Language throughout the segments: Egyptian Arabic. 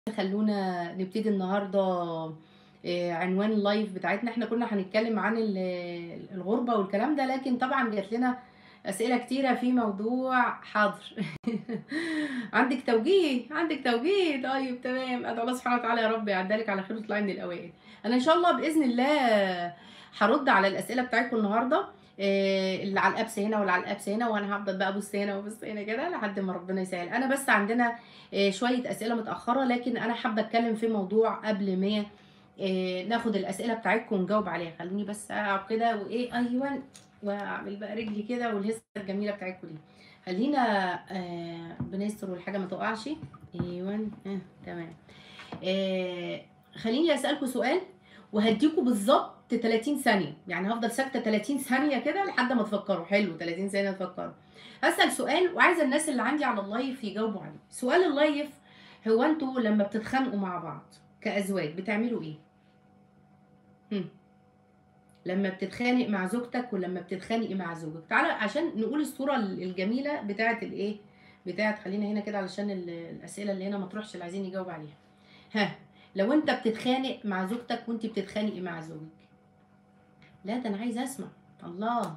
خلونا نبتدي النهارده آه، عنوان اللايف بتاعتنا احنا كنا هنتكلم عن ال- الغربة والكلام ده لكن طبعا جات لنا أسئلة كتيرة في موضوع حاضر عندك توجيه عندك توجيه طيب تمام أدعو الله سبحانه وتعالى يا رب يعدي لك على خير وتطلعي من الأوائل أنا إن شاء الله بإذن الله هرد على الأسئلة بتاعتكم النهاردة آه، اللي على الابس هنا واللي على الابس هنا وانا هفضل بقى ابص هنا وابص هنا كده لحد ما ربنا يسهل انا بس عندنا آه، شويه اسئله متاخره لكن انا حابه اتكلم في موضوع قبل ما آه، ناخد الاسئله بتاعتكم ونجاوب عليها خلوني بس اقعد كده وايه ايوه واعمل بقى رجلي كده والهسه الجميله بتاعتكم دي خلينا آه بنستر والحاجه ما تقعش ايوه آه تمام آه خليني اسالكم سؤال وهديكم بالظبط 30 ثانيه يعني هفضل ساكته 30 ثانيه كده لحد ما تفكروا حلو 30 ثانيه تفكروا هسال سؤال وعايزه الناس اللي عندي على اللايف يجاوبوا عليه سؤال اللايف هو انتوا لما بتتخانقوا مع بعض كازواج بتعملوا ايه هم. لما بتتخانق مع زوجتك ولما بتتخانقي مع زوجك تعالى عشان نقول الصوره الجميله بتاعه الايه بتاعه خلينا هنا كده علشان ال- الاسئله اللي هنا ما تروحش اللي عايزين يجاوب عليها ها لو انت بتتخانق مع زوجتك وانت بتتخانقي مع زوجك لا ده انا عايزه اسمع الله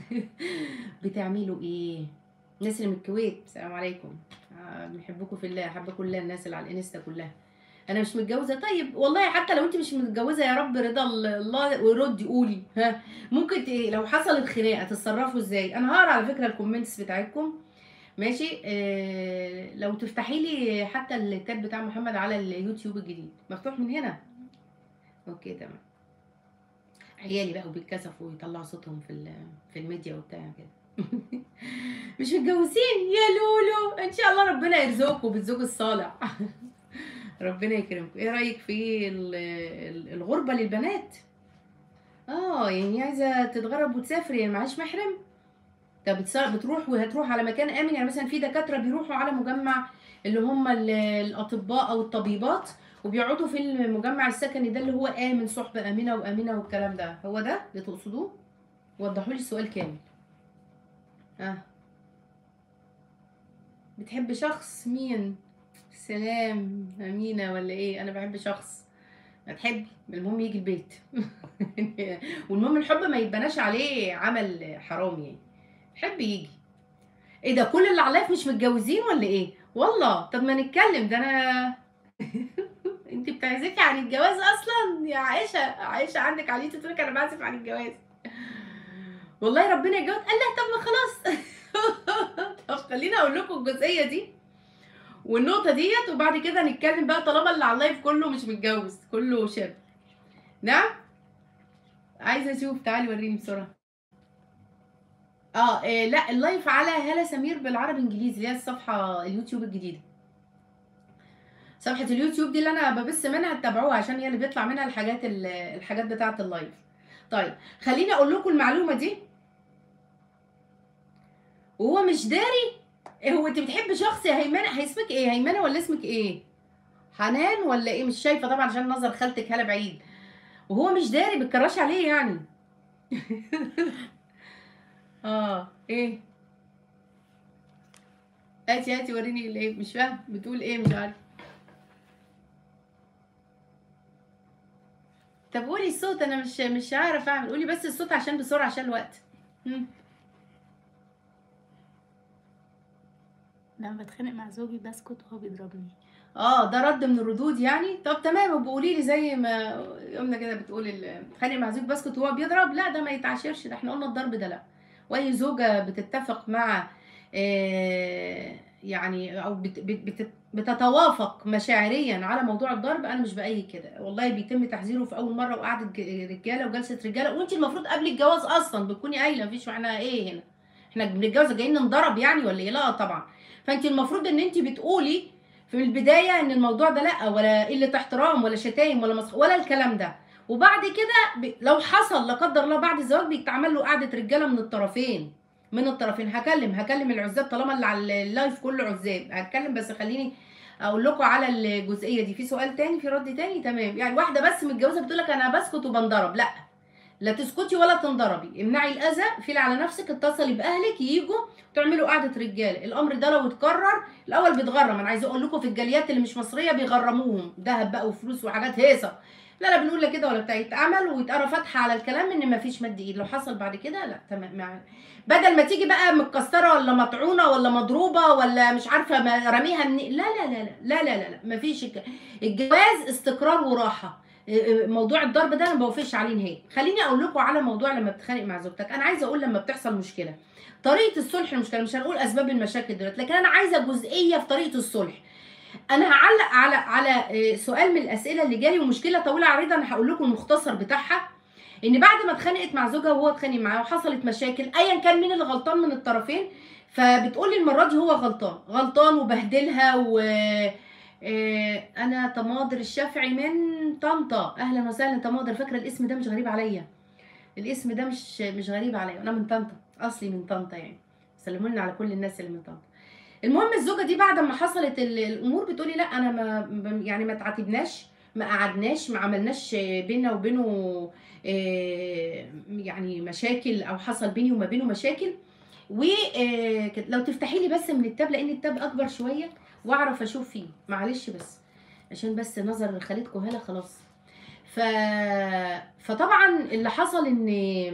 بتعملوا ايه الناس اللي من الكويت السلام عليكم آه، بنحبكم في الله حبكم الله الناس اللي على الانستا كلها انا مش متجوزه طيب والله حتى لو انت مش متجوزه يا رب رضا الله وردي قولي ها ممكن ت- لو حصلت خناقه تتصرفوا ازاي انا هقرا على فكره الكومنتس بتاعتكم ماشي آه لو تفتحي لي حتى التاب بتاع محمد على اليوتيوب الجديد مفتوح من هنا اوكي تمام عيالي بقى وبيتكسفوا ويطلعوا صوتهم في ال- في الميديا وبتاع كده مش متجوزين يا لولو ان شاء الله ربنا يرزقكم بالزوج الصالح ربنا يكرمكم ايه رايك في ال- ال- الغربه للبنات اه يعني عايزه تتغرب وتسافر يعني معاش محرم طب بتص- بتروح وهتروح على مكان امن يعني مثلا في دكاتره بيروحوا على مجمع اللي هم ال- الاطباء او الطبيبات وبيقعدوا في المجمع السكني ده اللي هو امن صحبه امنه وامنه والكلام ده هو ده اللي تقصدوه وضحوا لي السؤال كامل اه بتحب شخص مين سلام أمينة ولا إيه أنا بحب شخص ما تحبي المهم يجي البيت والمهم الحب ما يتبناش عليه عمل حرام يعني حب يجي ايه ده كل اللي على اللايف مش متجوزين ولا ايه والله طب ما نتكلم ده انا انت بتعزفي عن الجواز اصلا يا عائشه عائشه عندك على اليوتيوب تقول لك انا بعزف عن الجواز والله ربنا يتجوز قال لها طب ما خلاص طب خليني اقول لكم الجزئيه دي والنقطة ديت وبعد كده نتكلم بقى طالما اللي على اللايف كله مش متجوز كله شاب نعم عايزة اشوف تعالي وريني بسرعة اه إيه لا اللايف على هالة سمير بالعربي انجليزي اللي هي الصفحة اليوتيوب الجديدة صفحة اليوتيوب دي اللي انا ببث منها تتابعوها عشان هي اللي بيطلع منها الحاجات ال- الحاجات بتاعة اللايف طيب خليني اقول لكم المعلومة دي وهو مش داري إيه هو انت بتحب شخص يا هيمنه هي اسمك ايه هيمنه ولا اسمك ايه حنان ولا ايه مش شايفه طبعا عشان نظر خالتك هاله بعيد وهو مش داري بتكرش عليه يعني اه ايه هاتي هاتي وريني الايه مش فاهم بتقول ايه مش عارف طب قولي الصوت انا مش مش عارف اعمل قولي بس الصوت عشان بسرعه عشان الوقت مم. لما بتخانق مع زوجي بسكت وهو بيضربني اه ده رد من الردود يعني طب تمام وبقولي لي زي ما قلنا كده بتقول ال- خانق مع زوج بسكت وهو بيضرب لا ده ما يتعاشرش ده احنا قلنا الضرب ده لا واي زوجه بتتفق مع آه يعني او بت بت بت بتتوافق مشاعريا على موضوع الضرب انا مش بايد كده والله بيتم تحذيره في اول مره وقعده ج- رجاله وجلسه رجاله وانت المفروض قبل الجواز اصلا بتكوني قايله مفيش معناها ايه هنا احنا بنتجوز جايين ننضرب يعني ولا ايه لا طبعا فانت المفروض ان انت بتقولي في البدايه ان الموضوع ده لا ولا قله احترام ولا شتايم ولا مسخ ولا الكلام ده وبعد كده ب... لو حصل لا قدر الله بعد الزواج بيتعمل له قعده رجاله من الطرفين من الطرفين هكلم هكلم العزاب طالما اللي على اللايف كله عزاب هتكلم بس خليني اقول لكم على الجزئيه دي في سؤال تاني في رد تاني تمام يعني واحده بس متجوزه بتقول لك انا بسكت وبنضرب لا لا تسكتي ولا تنضربي امنعي الاذى فيلي على نفسك اتصلي باهلك يجوا تعملوا قعده رجاله الامر ده لو اتكرر الاول بيتغرم انا عايزه اقول لكم في الجاليات اللي مش مصريه بيغرموهم ذهب بقى وفلوس وحاجات هيصه لا لا بنقول لا كده ولا بتاع يتعمل ويتقرا فاتحه على الكلام ان مفيش مد ايد لو حصل بعد كده لا تمام مع... بدل ما تيجي بقى متكسره ولا مطعونه ولا مضروبه ولا مش عارفه ما- راميها من لا لا لا لا لا لا لا, لا. مفيش الك- الجواز استقرار وراحه موضوع الضرب ده انا ما بوافقش عليه نهائي خليني اقول لكم على موضوع لما بتخانق مع زوجتك انا عايزه اقول لما بتحصل مشكله طريقه الصلح المشكله مش هنقول اسباب المشاكل دلوقتي لكن انا عايزه جزئيه في طريقه الصلح انا هعلق على على آه، سؤال من الاسئله اللي جالي ومشكله طويله عريضه انا هقول لكم المختصر بتاعها ان بعد ما اتخانقت مع زوجها وهو اتخانق معاه وحصلت مشاكل ايا كان مين اللي غلطان من الطرفين فبتقول لي المره دي هو غلطان غلطان وبهدلها و آه، انا تماضر الشافعي من طنطا اهلا وسهلا تماضر فاكره الاسم ده مش غريب عليا الاسم ده مش مش غريب عليا انا من طنطا اصلي من طنطا يعني سلموا لنا على كل الناس اللي من طنطا المهم الزوجه دي بعد ما حصلت ال- الامور بتقولي لا انا ما ب- يعني ما تعاتبناش ما قعدناش ما عملناش بينا وبينه آه، يعني مشاكل او حصل بيني وما بينه مشاكل ولو تفتحي لي بس من التاب لان التاب اكبر شويه واعرف اشوف فيه معلش بس عشان بس نظر خالتكم هلا خلاص ف... فطبعا اللي حصل ان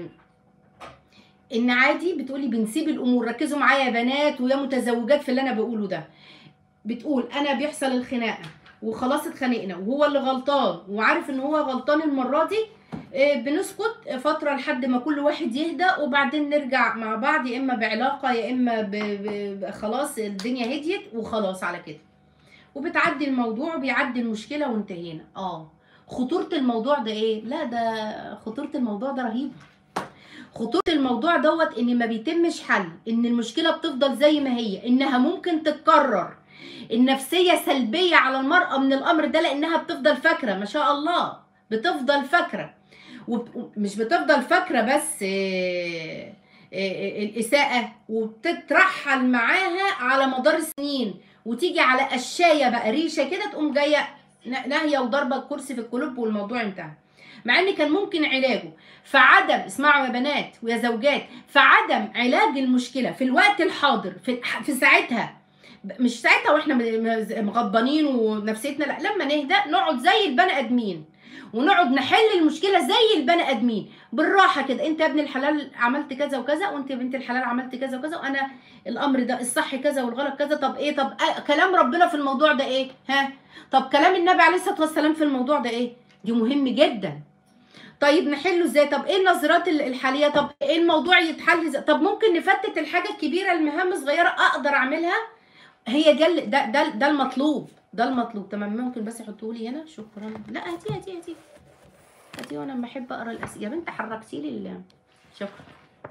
ان عادي بتقولي بنسيب الامور ركزوا معايا يا بنات ويا متزوجات في اللي انا بقوله ده بتقول انا بيحصل الخناقه وخلاص اتخانقنا وهو اللي غلطان وعارف ان هو غلطان المره دي آه، بنسكت فتره لحد ما كل واحد يهدى وبعدين نرجع مع بعض يا اما بعلاقه يا اما ب... ب... ب... خلاص الدنيا هديت وخلاص على كده وبتعدي الموضوع وبيعدي المشكله وانتهينا اه خطوره الموضوع ده ايه لا ده خطوره الموضوع ده رهيبه خطوره الموضوع دوت ان ما بيتمش حل ان المشكله بتفضل زي ما هي انها ممكن تتكرر النفسيه سلبيه على المراه من الامر ده لانها بتفضل فاكره ما شاء الله بتفضل فاكره ومش بتفضل فاكره بس آه، آه، الاساءه وبتترحل معاها على مدار السنين وتيجي على قشايه بقى ريشه كده تقوم جايه ن- ناهيه وضربه الكرسي في القلوب والموضوع انتهى مع ان كان ممكن علاجه فعدم اسمعوا يا بنات ويا زوجات فعدم علاج المشكله في الوقت الحاضر في, في ساعتها ب- مش ساعتها واحنا م- م- مغضبانين ونفسيتنا لا لما نهدى نقعد زي البني ادمين ونقعد نحل المشكله زي البني ادمين بالراحه كده انت يا ابن الحلال عملت كذا وكذا وانت يا بنت الحلال عملت كذا وكذا وانا الامر ده الصح كذا والغلط كذا طب ايه طب آه كلام ربنا في الموضوع ده ايه ها طب كلام النبي عليه الصلاه والسلام في الموضوع ده ايه دي مهم جدا طيب نحله ازاي طب ايه النظرات ال- الحاليه طب ايه الموضوع يتحل ازاي طب ممكن نفتت الحاجه الكبيره المهام صغيره اقدر اعملها هي ده ال- ده ده, ده المطلوب ده المطلوب تمام ممكن بس يحطوه لي هنا شكرا لا هاتي هاتي هاتي هاتي وانا بحب اقرا الاسئله يا بنت حركتي لي ال- شكرا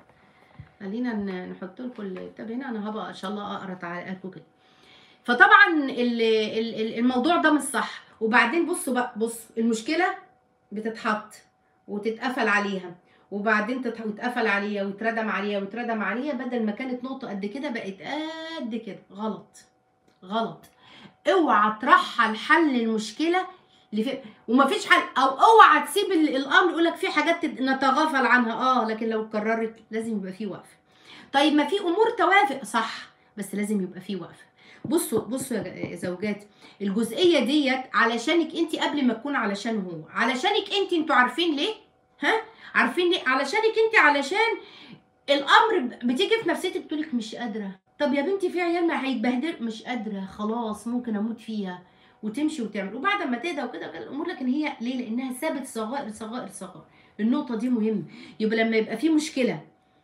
خلينا ن- نحط لكم الكتاب هنا انا هبقى ان شاء الله اقرا تعليقاتكم كده فطبعا ال- ال- ال- الموضوع ده مش صح وبعدين بصوا بقى بص المشكله بتتحط وتتقفل عليها وبعدين تتح- وتقفل عليها ويتردم عليها ويتردم عليها بدل ما كانت نقطه قد كده بقت قد كده غلط غلط اوعى ترحل حل المشكله لف... ومفيش حل او اوعى تسيب ال- الامر يقول لك في حاجات تت- نتغافل عنها اه لكن لو اتكررت لازم يبقى في وقفه طيب ما في امور توافق صح بس لازم يبقى في وقفه بصوا بصوا يا ج- يا زوجات الجزئيه ديت علشانك انت قبل ما تكون علشان هو علشانك انت انتوا عارفين ليه ها عارفين ليه علشانك انت علشان الامر ب- بتيجي في نفسيتك تقولك مش قادره طب يا بنتي في عيال ما هيتبهدل مش قادره خلاص ممكن اموت فيها وتمشي وتعمل وبعد ما تهدى وكده وكده الامور لكن هي ليه لانها سابت صغائر صغائر صغائر النقطه دي مهمه يبقى لما يبقى في مشكله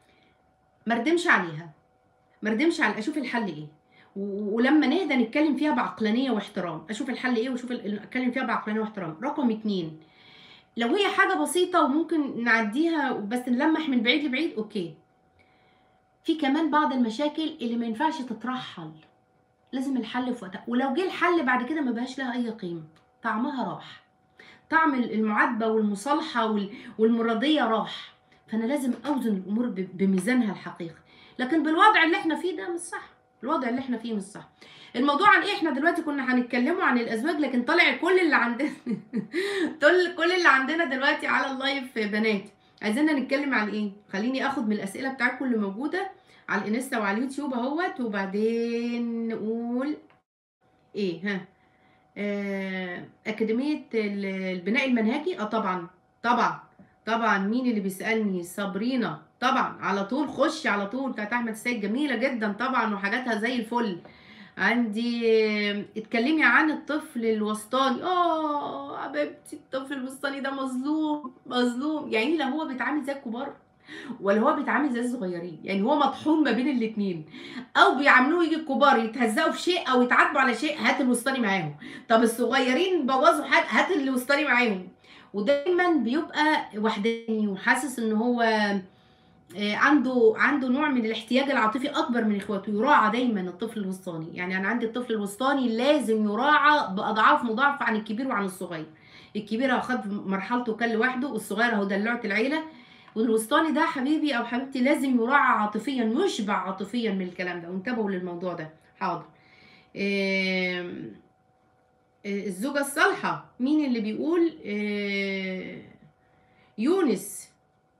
ما ردمش عليها ما ردمش على اشوف الحل ايه و- ولما نهدى نتكلم فيها بعقلانيه واحترام اشوف الحل ايه واشوف ال- اتكلم فيها بعقلانيه واحترام رقم اتنين لو هي حاجه بسيطه وممكن نعديها بس نلمح من بعيد لبعيد اوكي في كمان بعض المشاكل اللي ما ينفعش تترحل لازم الحل في وقتها ولو جه الحل بعد كده ما بقاش لها اي قيمه طعمها راح طعم المعاتبه والمصالحه وال- والمرضيه راح فانا لازم اوزن الامور ب- بميزانها الحقيقي لكن بالوضع اللي احنا فيه ده مش صح الوضع اللي احنا فيه مش صح الموضوع عن ايه احنا دلوقتي كنا هنتكلموا عن الازواج لكن طلع كل اللي عندنا كل كل اللي عندنا دلوقتي على اللايف بنات عايزيننا نتكلم عن ايه خليني اخد من الاسئله بتاعتكم اللي موجوده على الانستا وعلى اليوتيوب اهوت وبعدين نقول ايه ها آه، اكاديميه ال- البناء المنهجي اه طبعا طبعا طبعا مين اللي بيسالني صابرينا طبعا على طول خش على طول بتاعت احمد السيد جميله جدا طبعا وحاجاتها زي الفل عندي آه، اتكلمي عن الطفل الوسطاني اه حبيبتي الطفل الوسطاني ده مظلوم مظلوم يعني لا هو بيتعامل زي الكبار ولا هو بيتعامل زي الصغيرين يعني هو مطحون ما بين الاتنين او بيعاملوه يجي الكبار يتهزقوا في شيء او يتعاتبوا على شيء هات الوسطاني معاهم طب الصغيرين بوظوا حاجه هات الوسطاني معاهم ودايما بيبقى وحداني وحاسس ان هو آه، عنده عنده نوع من الاحتياج العاطفي اكبر من اخواته يراعى دايما الطفل الوسطاني يعني انا عندي الطفل الوسطاني لازم يراعى باضعاف مضاعفه عن الكبير وعن الصغير الكبير اهو خد مرحلته كان لوحده والصغير اهو دلعت العيله والوسطاني ده حبيبي او حبيبتي لازم يراعى عاطفيا يشبع عاطفيا من الكلام ده وانتبهوا للموضوع ده حاضر آم، آه، الزوجة الصالحة مين اللي بيقول آه، يونس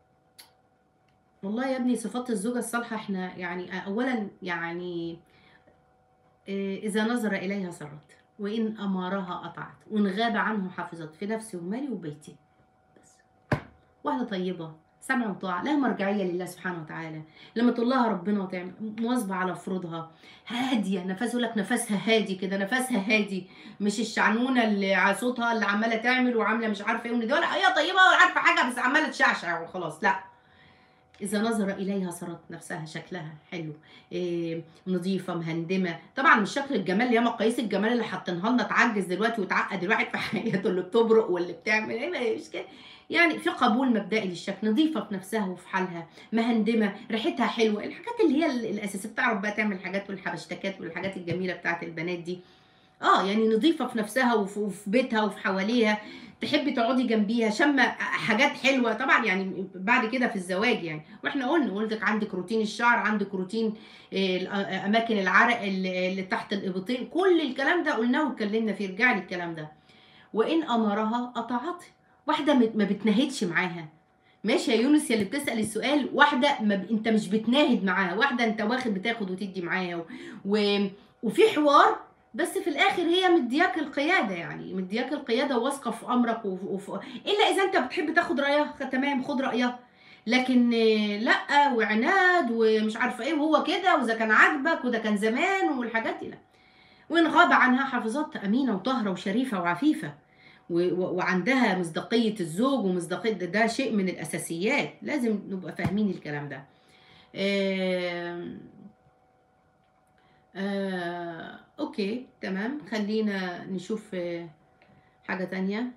والله يا ابني صفات الزوجة الصالحة احنا يعني اولا يعني آه، اذا نظر اليها سرت وان امرها اطاعت وان غاب عنه حفظت في نفسه ومالي وبيتي بس واحدة طيبة سمع وطاعة لها مرجعية لله سبحانه وتعالى لما تقول لها ربنا وتعمل مواظبة على فروضها هادية نفس يقول لك نفسها هادي كده نفسها هادي مش الشعنونة اللي على صوتها اللي عمالة تعمل وعاملة مش عارفة ايه وان دي ولا هي طيبة ولا عارفة حاجة بس عمالة تشعشع وخلاص لا إذا نظر إليها صارت نفسها شكلها حلو إيه نظيفة مهندمة طبعا مش شكل الجمال اللي هي مقاييس الجمال اللي حاطينها لنا تعجز دلوقتي وتعقد الواحد في حياته اللي بتبرق واللي بتعمل إيه مش كده يعني في قبول مبدئي للشكل نظيفة في نفسها وفي حالها مهندمة ريحتها حلوة الحاجات اللي هي ال- الأساسية بتعرف بقى تعمل حاجات والحبشتكات والحاجات الجميلة بتاعت البنات دي اه يعني نظيفة في نفسها وفي, وفي بيتها وفي حواليها تحبي تقعدي جنبيها شامة حاجات حلوة طبعا يعني بعد كده في الزواج يعني واحنا قلنا قلتك عندك روتين الشعر عندك روتين آه، الأ- اماكن العرق اللي اللي تحت الابطين كل الكلام ده قلناه واتكلمنا فيه ارجعي للكلام ده وان امرها اطاعته واحده مت- ما بتناهدش معاها ماشي يا يونس يا اللي بتسال السؤال واحده ما ب... انت مش بتناهد معاها واحده انت واخد بتاخد وتدي معاها و... و... وفي حوار بس في الاخر هي مدياك القياده يعني مدياك القياده وواثقه في امرك وف... وف... الا اذا انت بتحب تاخد رايها خ- تمام خد رايها لكن آه، لا وعناد ومش عارفه ايه وهو كده واذا كان عاجبك وده كان زمان والحاجات دي لا وان غاب عنها حافظات امينه وطاهره وشريفه وعفيفه و- و- وعندها مصداقيه الزوج ومصداقيه ده, ده شيء من الاساسيات لازم نبقى فاهمين الكلام ده آم، آه، اوكي تمام خلينا نشوف آه، حاجه تانية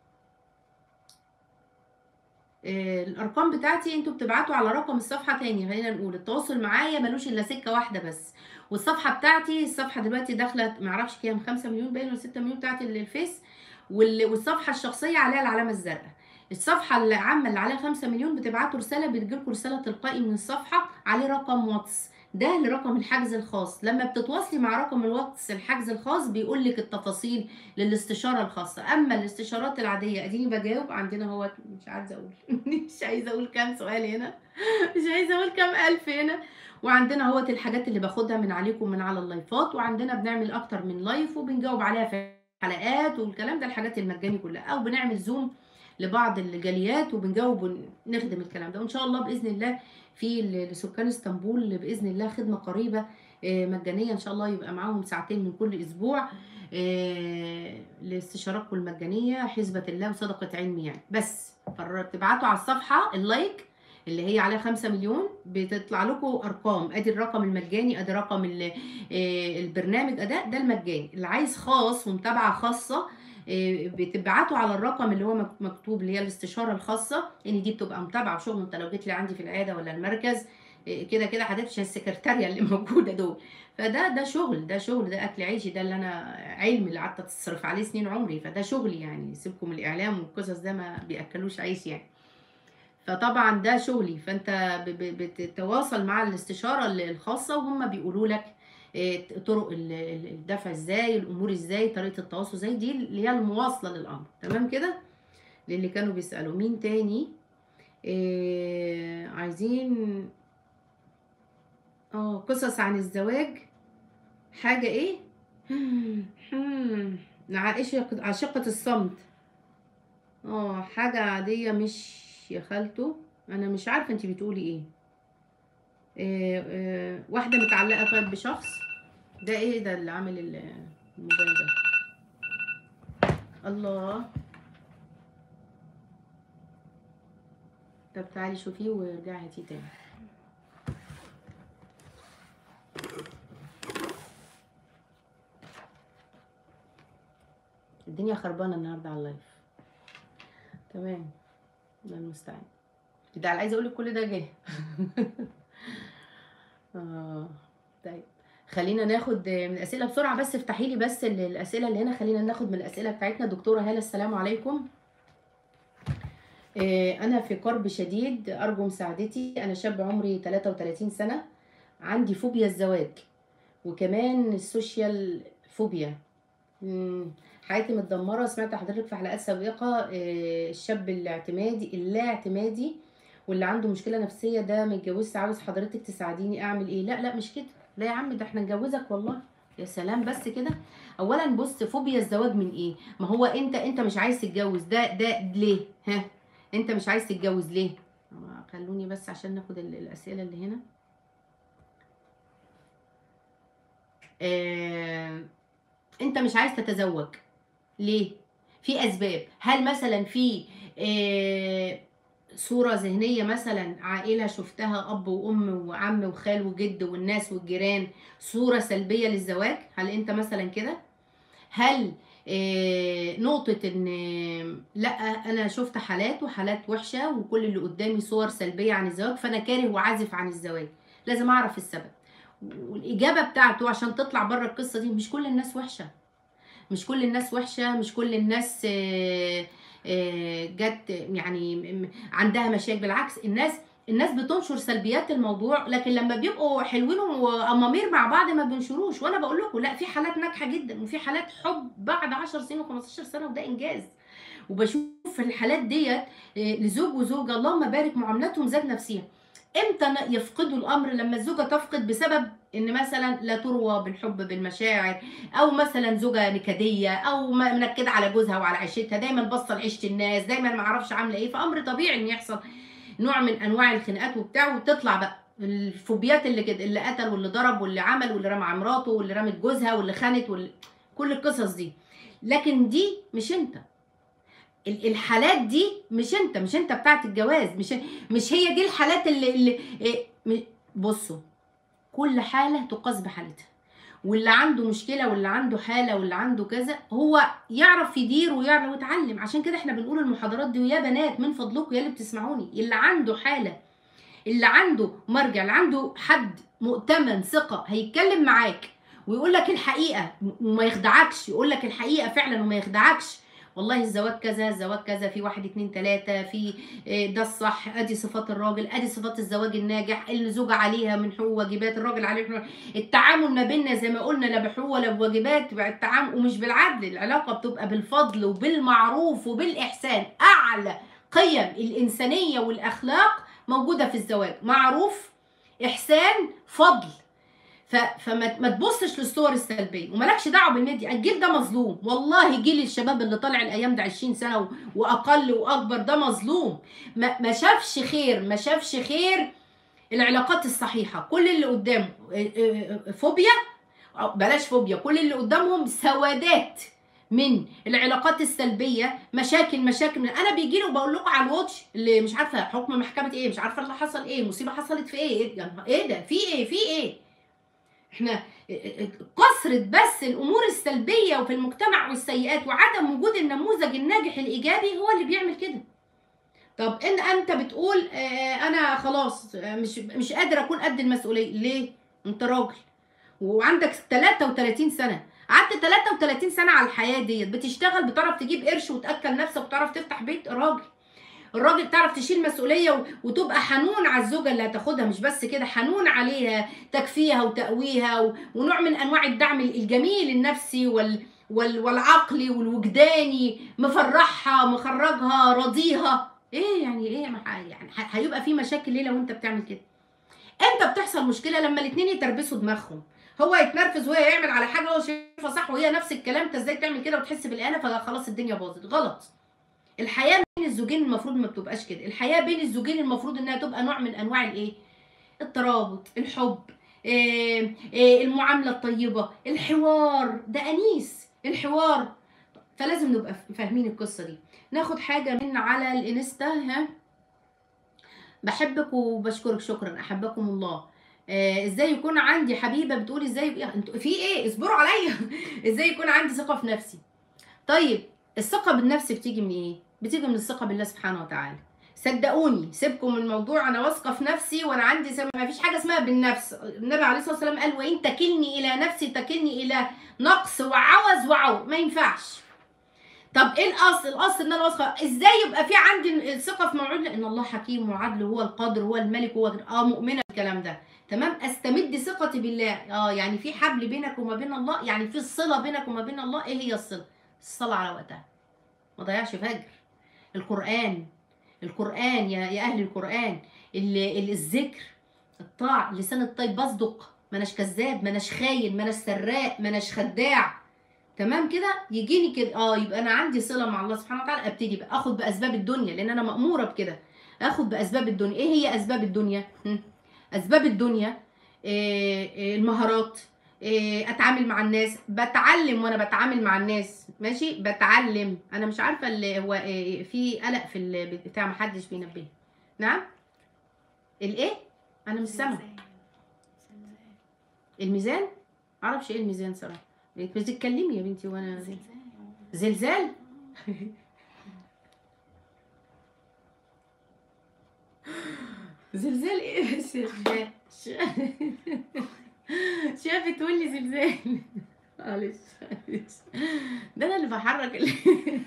آه، الارقام بتاعتي انتوا بتبعتوا على رقم الصفحه تاني خلينا نقول التواصل معايا ملوش الا سكه واحده بس والصفحه بتاعتي الصفحه دلوقتي داخله معرفش كام 5 مليون باين ولا 6 مليون بتاعت ال- الفيس وال- والصفحه الشخصيه عليها العلامه الزرقاء الصفحه العامه اللي عليها 5 مليون بتبعتوا رساله بتجيلكم رساله تلقائي من الصفحه عليه رقم واتس ده لرقم الحجز الخاص لما بتتواصلي مع رقم الواتس الحجز الخاص بيقول لك التفاصيل للاستشاره الخاصه اما الاستشارات العاديه اديني بجاوب عندنا هو مش عايزه اقول مش عايزه اقول كام سؤال هنا مش عايزه اقول كام الف هنا وعندنا هو الحاجات اللي باخدها من عليكم من على اللايفات وعندنا بنعمل اكتر من لايف وبنجاوب عليها في حلقات والكلام ده الحاجات المجاني كلها او بنعمل زوم لبعض الجاليات وبنجاوب ونخدم الكلام ده وان شاء الله باذن الله في ل- لسكان اسطنبول باذن الله خدمه قريبه آه، مجانيه ان شاء الله يبقى معاهم ساعتين من كل اسبوع آه، لاستشاراتكم المجانيه حسبه الله وصدقه علمي يعني بس فر- تبعتوا على الصفحه اللايك اللي هي عليها 5 مليون بتطلع لكم ارقام ادي الرقم المجاني ادي رقم ال- آه، البرنامج اداء ده المجاني اللي عايز خاص ومتابعه خاصه آه، بتبعتوا على الرقم اللي هو مك- مكتوب اللي هي الاستشاره الخاصه ان دي بتبقى متابعه وشغل انت لو جيت لي عندي في العياده ولا المركز آه، كده كده هتمشي السكرتاريه اللي موجوده دول فده ده شغل ده شغل ده اكل عيشي ده اللي انا علم اللي قعدت اتصرف عليه سنين عمري فده شغلي يعني سيبكم من الاعلام والقصص ده ما بياكلوش عيش يعني فطبعا ده شغلي فانت ب- ب- بتتواصل مع الاستشاره ال- الخاصه وهم بيقولوا لك إيه، طرق ال- ال- الدفع ازاي الامور ازاي طريقه التواصل ازاي دي اللي هي المواصله للامر تمام كده للي كانوا بيسالوا مين تاني إيه عايزين اه قصص عن الزواج حاجة ايه عائشة عاشقة الصمت اه حاجة عادية مش يا خالته انا مش عارفة انتي بتقولي ايه إيه إيه واحدة متعلقة طيب بشخص ده ايه ده اللي عامل ال- الموبايل ده الله طب تعالي شوفيه وارجعي هاتيه تاني الدنيا خربانة النهاردة على اللايف تمام الله المستعان ده عايزة اقولك كل ده جه اه طيب خلينا ناخد من الاسئله بسرعه بس افتحي لي بس ال- الاسئله اللي هنا خلينا ناخد من الاسئله بتاعتنا دكتوره هاله السلام عليكم آه، انا في كرب شديد ارجو مساعدتي انا شاب عمري 33 سنه عندي فوبيا الزواج وكمان السوشيال فوبيا مم، حياتي متدمره سمعت حضرتك في حلقات سابقه آه، الشاب الاعتمادي اللا اعتمادي واللي عنده مشكله نفسيه ده ما يتجوزش عاوز حضرتك تساعديني اعمل ايه لا لا مش كده لا يا عم ده احنا نجوزك والله يا سلام بس كده اولا بص فوبيا الزواج من ايه ما هو انت انت مش عايز تتجوز ده ده ليه ها انت مش عايز تتجوز ليه آه، خلوني بس عشان ناخد ال- الاسئله اللي هنا آه، انت مش عايز تتزوج ليه في اسباب هل مثلا في آه، صورة ذهنية مثلا عائلة شفتها أب وأم وعم وخال وجد والناس والجيران صورة سلبية للزواج هل أنت مثلا كده هل آه، نقطة إن آه، لأ أنا شفت حالات وحالات وحشة وكل اللي قدامي صور سلبية عن الزواج فأنا كاره وعازف عن الزواج لازم أعرف السبب والإجابة بتاعته عشان تطلع بره القصة دي مش كل الناس وحشة مش كل الناس وحشة مش كل الناس آه، آه، جت يعني م- م- عندها مشاكل بالعكس الناس الناس بتنشر سلبيات الموضوع لكن لما بيبقوا حلوين وامامير مع بعض ما بينشروش وانا بقول لكم لا في حالات ناجحه جدا وفي حالات حب بعد 10 سنين و15 سنه وده انجاز وبشوف في الحالات ديت آه، لزوج وزوجه اللهم بارك معاملتهم ذات نفسها امتى ن- يفقدوا الامر لما الزوجه تفقد بسبب ان مثلا لا تروى بالحب بالمشاعر او مثلا زوجه نكديه او م- منكده على جوزها وعلى عيشتها دايما باصه لعيشه الناس دايما ما اعرفش عامله ايه فامر طبيعي ان يحصل نوع من انواع الخناقات وبتاع وتطلع بقى الفوبيات اللي كده اللي قتل واللي ضرب واللي عمل واللي رمى على مراته واللي رمت جوزها واللي خانت واللي كل القصص دي لكن دي مش انت ال- الحالات دي مش انت مش انت بتاعت الجواز مش مش هي دي الحالات اللي, اللي إيه، م- بصوا كل حاله تقاس بحالتها واللي عنده مشكله واللي عنده حاله واللي عنده كذا هو يعرف يدير ويعرف ويتعلم عشان كده احنا بنقول المحاضرات دي ويا بنات من فضلكم يا اللي بتسمعوني اللي عنده حاله اللي عنده مرجع اللي عنده حد مؤتمن ثقه هيتكلم معاك ويقول لك الحقيقه وما يخدعكش يقول لك الحقيقه فعلا وما يخدعكش والله الزواج كذا الزواج كذا في واحد اتنين تلاتة في إيه، ده الصح ادي صفات الراجل ادي صفات الزواج الناجح اللي الزوجة عليها من حقوق واجبات الراجل عليه حقوق التعامل ما بيننا زي ما قلنا لا بحقوق ولا بواجبات بقى التعامل ومش بالعدل العلاقة بتبقى بالفضل وبالمعروف وبالإحسان أعلى قيم الإنسانية والأخلاق موجودة في الزواج معروف إحسان فضل ف... فما ما تبصش للصور السلبيه ومالكش دعوه بالميديا الجيل ده مظلوم والله جيل الشباب اللي طالع الايام ده 20 سنه و... واقل واكبر ده مظلوم ما... ما شافش خير ما شافش خير العلاقات الصحيحه كل اللي قدامه آه، آه، فوبيا أو بلاش فوبيا كل اللي قدامهم سوادات من العلاقات السلبيه مشاكل مشاكل من انا بيجي لي وبقول لكم على الواتش اللي مش عارفه حكم محكمه ايه مش عارفه اللي حصل ايه المصيبه حصلت في ايه ايه, يا نهار- إيه ده في ايه في ايه احنا كثرة بس الامور السلبيه وفي المجتمع والسيئات وعدم وجود النموذج الناجح الايجابي هو اللي بيعمل كده طب ان انت بتقول آه، انا خلاص آه، مش مش قادر اكون قد المسؤوليه ليه انت راجل وعندك 33 سنه قعدت 33 سنه على الحياه ديت بتشتغل بتعرف تجيب قرش وتاكل نفسك وتعرف تفتح بيت راجل الراجل تعرف تشيل مسؤوليه و- وتبقى حنون على الزوجه اللي هتاخدها مش بس كده حنون عليها تكفيها وتقويها و- ونوع من انواع الدعم الجميل النفسي وال وال والعقلي والوجداني مفرحها مخرجها راضيها ايه يعني ايه ما ح- يعني ح- هيبقى في مشاكل ليه لو انت بتعمل كده امتى بتحصل مشكله لما الاثنين يتربسوا دماغهم هو يتنرفز وهي يعمل على حاجه هو شايفها صح وهي نفس الكلام انت ازاي تعمل كده وتحس بالاهانه فخلاص الدنيا باظت غلط الحياه بين الزوجين المفروض ما بتبقاش كده الحياه بين الزوجين المفروض انها تبقى نوع من انواع الايه الترابط الحب إيه إيه المعامله الطيبه الحوار ده انيس الحوار فلازم نبقى فاهمين القصه دي ناخد حاجه من على الانستا ها بحبك وبشكرك شكرا احبكم الله آه، ازاي يكون عندي حبيبه بتقول ازاي يبقى- انتوا في ايه اصبروا عليا ازاي يكون عندي ثقه في نفسي طيب الثقه بالنفس بتيجي من ايه بتيجي من الثقه بالله سبحانه وتعالى صدقوني سيبكم من الموضوع انا واثقه في نفسي وانا عندي سم... ما فيش حاجه اسمها بالنفس النبي عليه الصلاه والسلام قال وان تكلني الى نفسي تكلني الى نقص وعوز وعو ما ينفعش طب ايه الاصل الاصل ان انا واثقه ازاي يبقى في عندي الثقه في موعود ان الله حكيم وعدل هو القادر هو الملك هو اه مؤمنه بالكلام ده تمام استمد ثقتي بالله اه يعني في حبل بينك وما بين الله يعني في الصله بينك وما بين الله ايه هي الصله الصلاه على وقتها ما ضيعش فجر القران القران يا يا اهل القران ال- ال- الذكر الطاعه لسان الطيب بصدق ما اناش كذاب ما اناش خاين ما اناش سراق ما اناش خداع تمام كده يجيني كده اه يبقى انا عندي صله مع الله سبحانه وتعالى ابتدي بقى اخد باسباب الدنيا لان انا ماموره بكده اخد باسباب الدنيا ايه هي اسباب الدنيا هم؟ اسباب الدنيا إيه إيه المهارات إيه اتعامل مع الناس بتعلم وانا بتعامل مع الناس ماشي بتعلم انا مش عارفه اللي هو إيه في قلق في ال- بتاع محدش بينبهني نعم الايه انا مش سامعه زلزال. زلزال. الميزان معرفش ايه الميزان صراحه بس تتكلمي يا بنتي وانا زلزال. زلزال زلزال ايه بس يا شباب؟ شافت تقول لي زلزال معلش معلش ده انا اللي بحرك ال...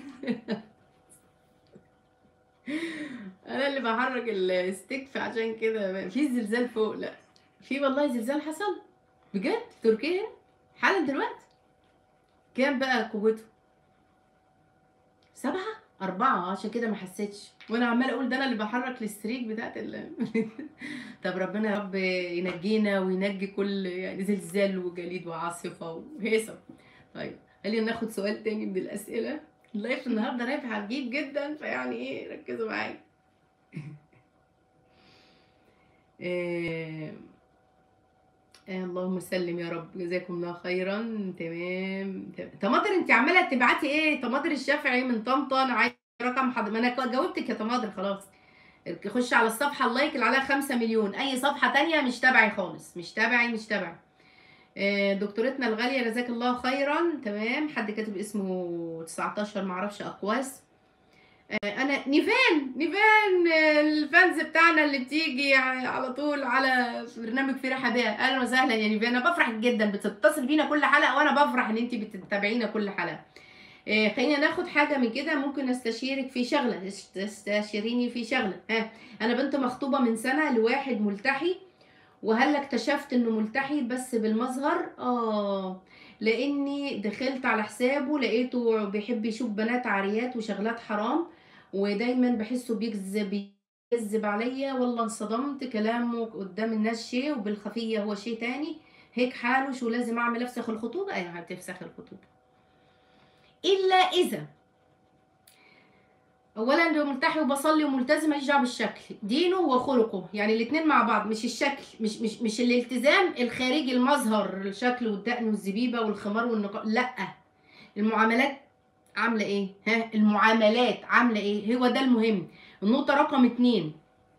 انا اللي بحرك الستيك فعشان كده في زلزال فوق لا في والله زلزال حصل بجد في تركيا هنا حالا دلوقتي كام بقى قوته سبعة أربعة عشان كده ما حسيتش وأنا عمالة أقول ده أنا اللي بحرك الستريك بتاعت ال طب ربنا يا رب ينجينا وينجي كل يعني زلزال وجليد وعاصفة وهيصة طيب خلينا ناخد سؤال تاني من الأسئلة اللايف النهارده لايف عجيب جدا فيعني إيه ركزوا معايا إيه آه، اللهم سلم يا رب جزاكم الله خيرا تمام تمام. طماطر انت عماله تبعتي ايه طماطر الشافعي من طنطا انا عايز رقم حضر ما انا جاوبتك يا طماطر خلاص خش على الصفحه اللايك اللي عليها 5 مليون اي صفحه تانية مش تبعي خالص مش تبعي مش تبعي آه، دكتورتنا الغاليه جزاك الله خيرا تمام حد كاتب اسمه 19 معرفش اقواس آه، انا نيفان نيفان آه، الفانز بتاعنا اللي بتيجي ع- على طول على برنامج في راحه بيها اهلا وسهلا يا نيفان انا بفرح جدا بتتصل بينا كل حلقه وانا بفرح ان انت بتتابعينا كل حلقه آه، خلينا ناخد حاجه من كده ممكن استشيرك في شغله است- تستشيريني في شغله ها انا بنت مخطوبه من سنه لواحد ملتحي وهل اكتشفت انه ملتحي بس بالمظهر اه لاني دخلت على حسابه لقيته بيحب يشوف بنات عاريات وشغلات حرام ودايما بحسه بيكذب بيكذب عليا والله انصدمت كلامه قدام الناس شيء وبالخفيه هو شيء تاني هيك حاله شو لازم اعمل افسخ الخطوبه ايوه هتفسخ الخطوبه الا اذا اولا لو ملتحي وبصلي وملتزم ماليش دعوه بالشكل دينه وخلقه يعني الاثنين مع بعض مش الشكل مش مش مش الالتزام الخارجي المظهر الشكل والدقن والزبيبه والخمار والنقاب لا المعاملات عامله ايه ها المعاملات عامله ايه هو ده المهم النقطه رقم اتنين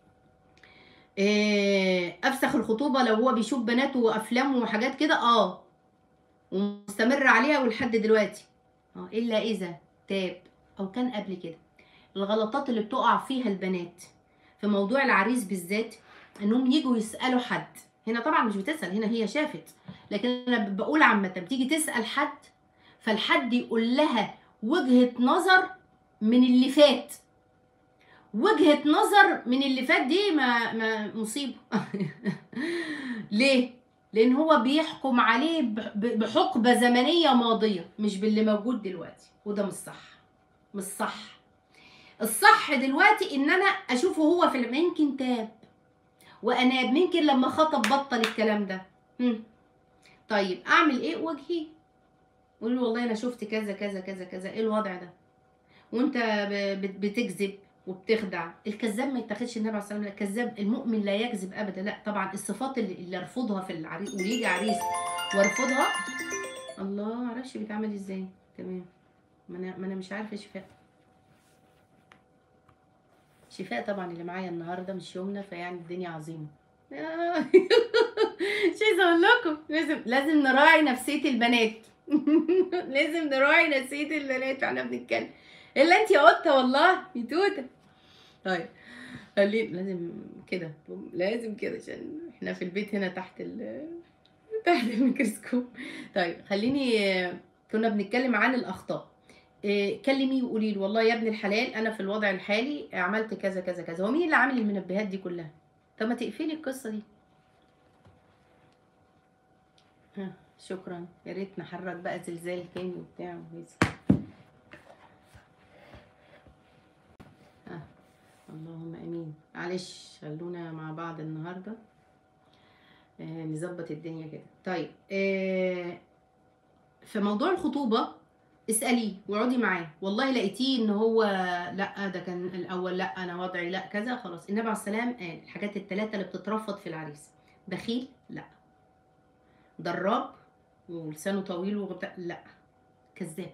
إيه افسخ الخطوبه لو هو بيشوف بنات وافلام وحاجات كده اه ومستمر عليها ولحد دلوقتي اه الا اذا تاب او كان قبل كده الغلطات اللي بتقع فيها البنات في موضوع العريس بالذات انهم يجوا يسالوا حد هنا طبعا مش بتسال هنا هي شافت لكن انا بقول عامه بتيجي تسال حد فالحد يقول لها وجهه نظر من اللي فات وجهه نظر من اللي فات دي ما, ما مصيبه ليه لان هو بيحكم عليه ب- ب- بحقبه زمنيه ماضيه مش باللي موجود دلوقتي وده مش صح مش صح الصح دلوقتي ان انا اشوفه هو في الم- يمكن تاب واناب ممكن لما خطب بطل الكلام ده هم. طيب اعمل ايه وجهي قول له والله انا شفت كذا كذا كذا كذا ايه الوضع ده وانت ب- بت- بتكذب وبتخدع الكذاب ما يتاخدش النبي عليه الصلاه والسلام الكذاب المؤمن لا يكذب ابدا لا طبعا الصفات اللي, اللي ارفضها في العريس ويجي عريس وارفضها الله معرفش بيتعمل ازاي تمام ما انا ما انا مش عارفه شفاء شفاء طبعا اللي معايا النهارده مش يومنا فيعني الدنيا عظيمه مش عايزه اقول لكم لازم لازم نراعي نفسيه البنات لازم نراعي نفسيه البنات واحنا بنتكلم الا انت يا قطه والله يا توته طيب خلينا لازم كده لازم كده عشان احنا في البيت هنا تحت ال تحت الميكروسكوب طيب خليني كنا بنتكلم عن الاخطاء إيه، كلميه وقولي له والله يا ابن الحلال انا في الوضع الحالي عملت كذا كذا كذا هو مين اللي عامل المنبهات دي كلها طب ما تقفلي القصه دي ها شكرا يا ريت نحرك بقى زلزال تاني وبتاع وهيص. ها اللهم امين معلش خلونا مع بعض النهارده آه، نظبط الدنيا كده طيب آه، في موضوع الخطوبه اساليه واقعدي معاه والله لقيتيه ان هو لا ده كان الاول لا انا وضعي لا كذا خلاص النبي عليه السلام قال الحاجات الثلاثه اللي بتترفض في العريس بخيل لا ضراب ولسانه طويل وبتاع لا كذاب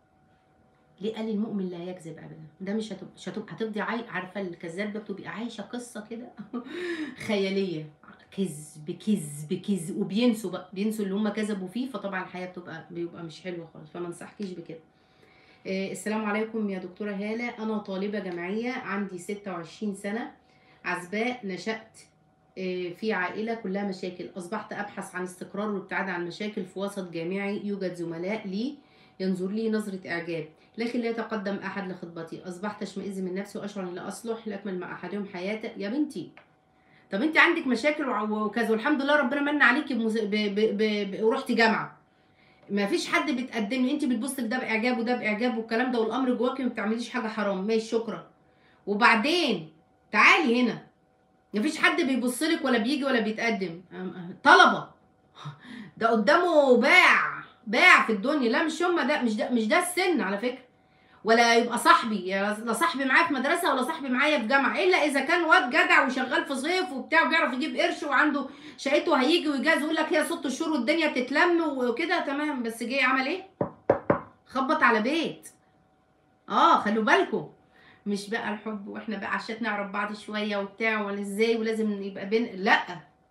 ليه قال المؤمن لا يكذب ابدا ده مش هتبقى مش هتبقى هتفضي عاي... عارفه الكذاب ده بتبقى عايشه قصه كده خياليه كذب كذب كذب وبينسوا بقى بينسوا اللي هم كذبوا فيه فطبعا الحياه بتبقى بيبقى مش حلوه خالص فما انصحكيش بكده آه، السلام عليكم يا دكتوره هاله انا طالبه جامعيه عندي 26 سنه عزباء نشات آه، في عائله كلها مشاكل اصبحت ابحث عن استقرار وابتعاد عن مشاكل في وسط جامعي يوجد زملاء لي ينظر لي نظرة إعجاب لكن لا يتقدم أحد لخطبتي أصبحت أشمئز من نفسي وأشعر أن لا أصلح لأكمل مع أحدهم حياتي يا بنتي طب أنت عندك مشاكل وع- وكذا والحمد لله ربنا من عليكي بمز... ب... ب... ب... ب... ورحتي جامعة ما فيش حد بيتقدم انت بتبصي ده باعجاب وده باعجاب والكلام ده والامر جواكي ما بتعمليش حاجه حرام ماشي شكرا وبعدين تعالي هنا ما فيش حد بيبص لك ولا بيجي ولا بيتقدم أم- طلبه ده قدامه باع باع في الدنيا لا مش هم ده مش ده مش ده السن على فكره ولا يبقى صاحبي يا لا صاحبي معايا في مدرسه ولا صاحبي معايا في جامعه الا اذا كان واد جدع وشغال في صيف وبتاع وبيعرف يجيب قرش وعنده شقته هيجي ويجاز ويقول لك هي ست شهور والدنيا تتلم وكده تمام بس جه عمل ايه؟ خبط على بيت اه خلوا بالكم مش بقى الحب واحنا بقى عشان نعرف بعض شويه وبتاع ولا ازاي ولازم يبقى بين لا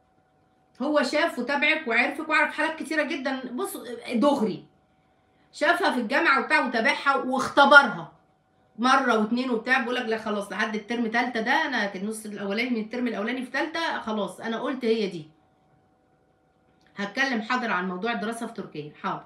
هو شاف وتابعك وعرفك وعرف حالات كتيره جدا بص دغري شافها في الجامعه وبتاع وتابعها واختبرها مره واتنين وبتاع بيقول لك لا خلاص لحد الترم تالتة ده انا كان النص الاولاني من الترم الاولاني في تالتة خلاص انا قلت هي دي هتكلم حاضر عن موضوع الدراسه في تركيا حاضر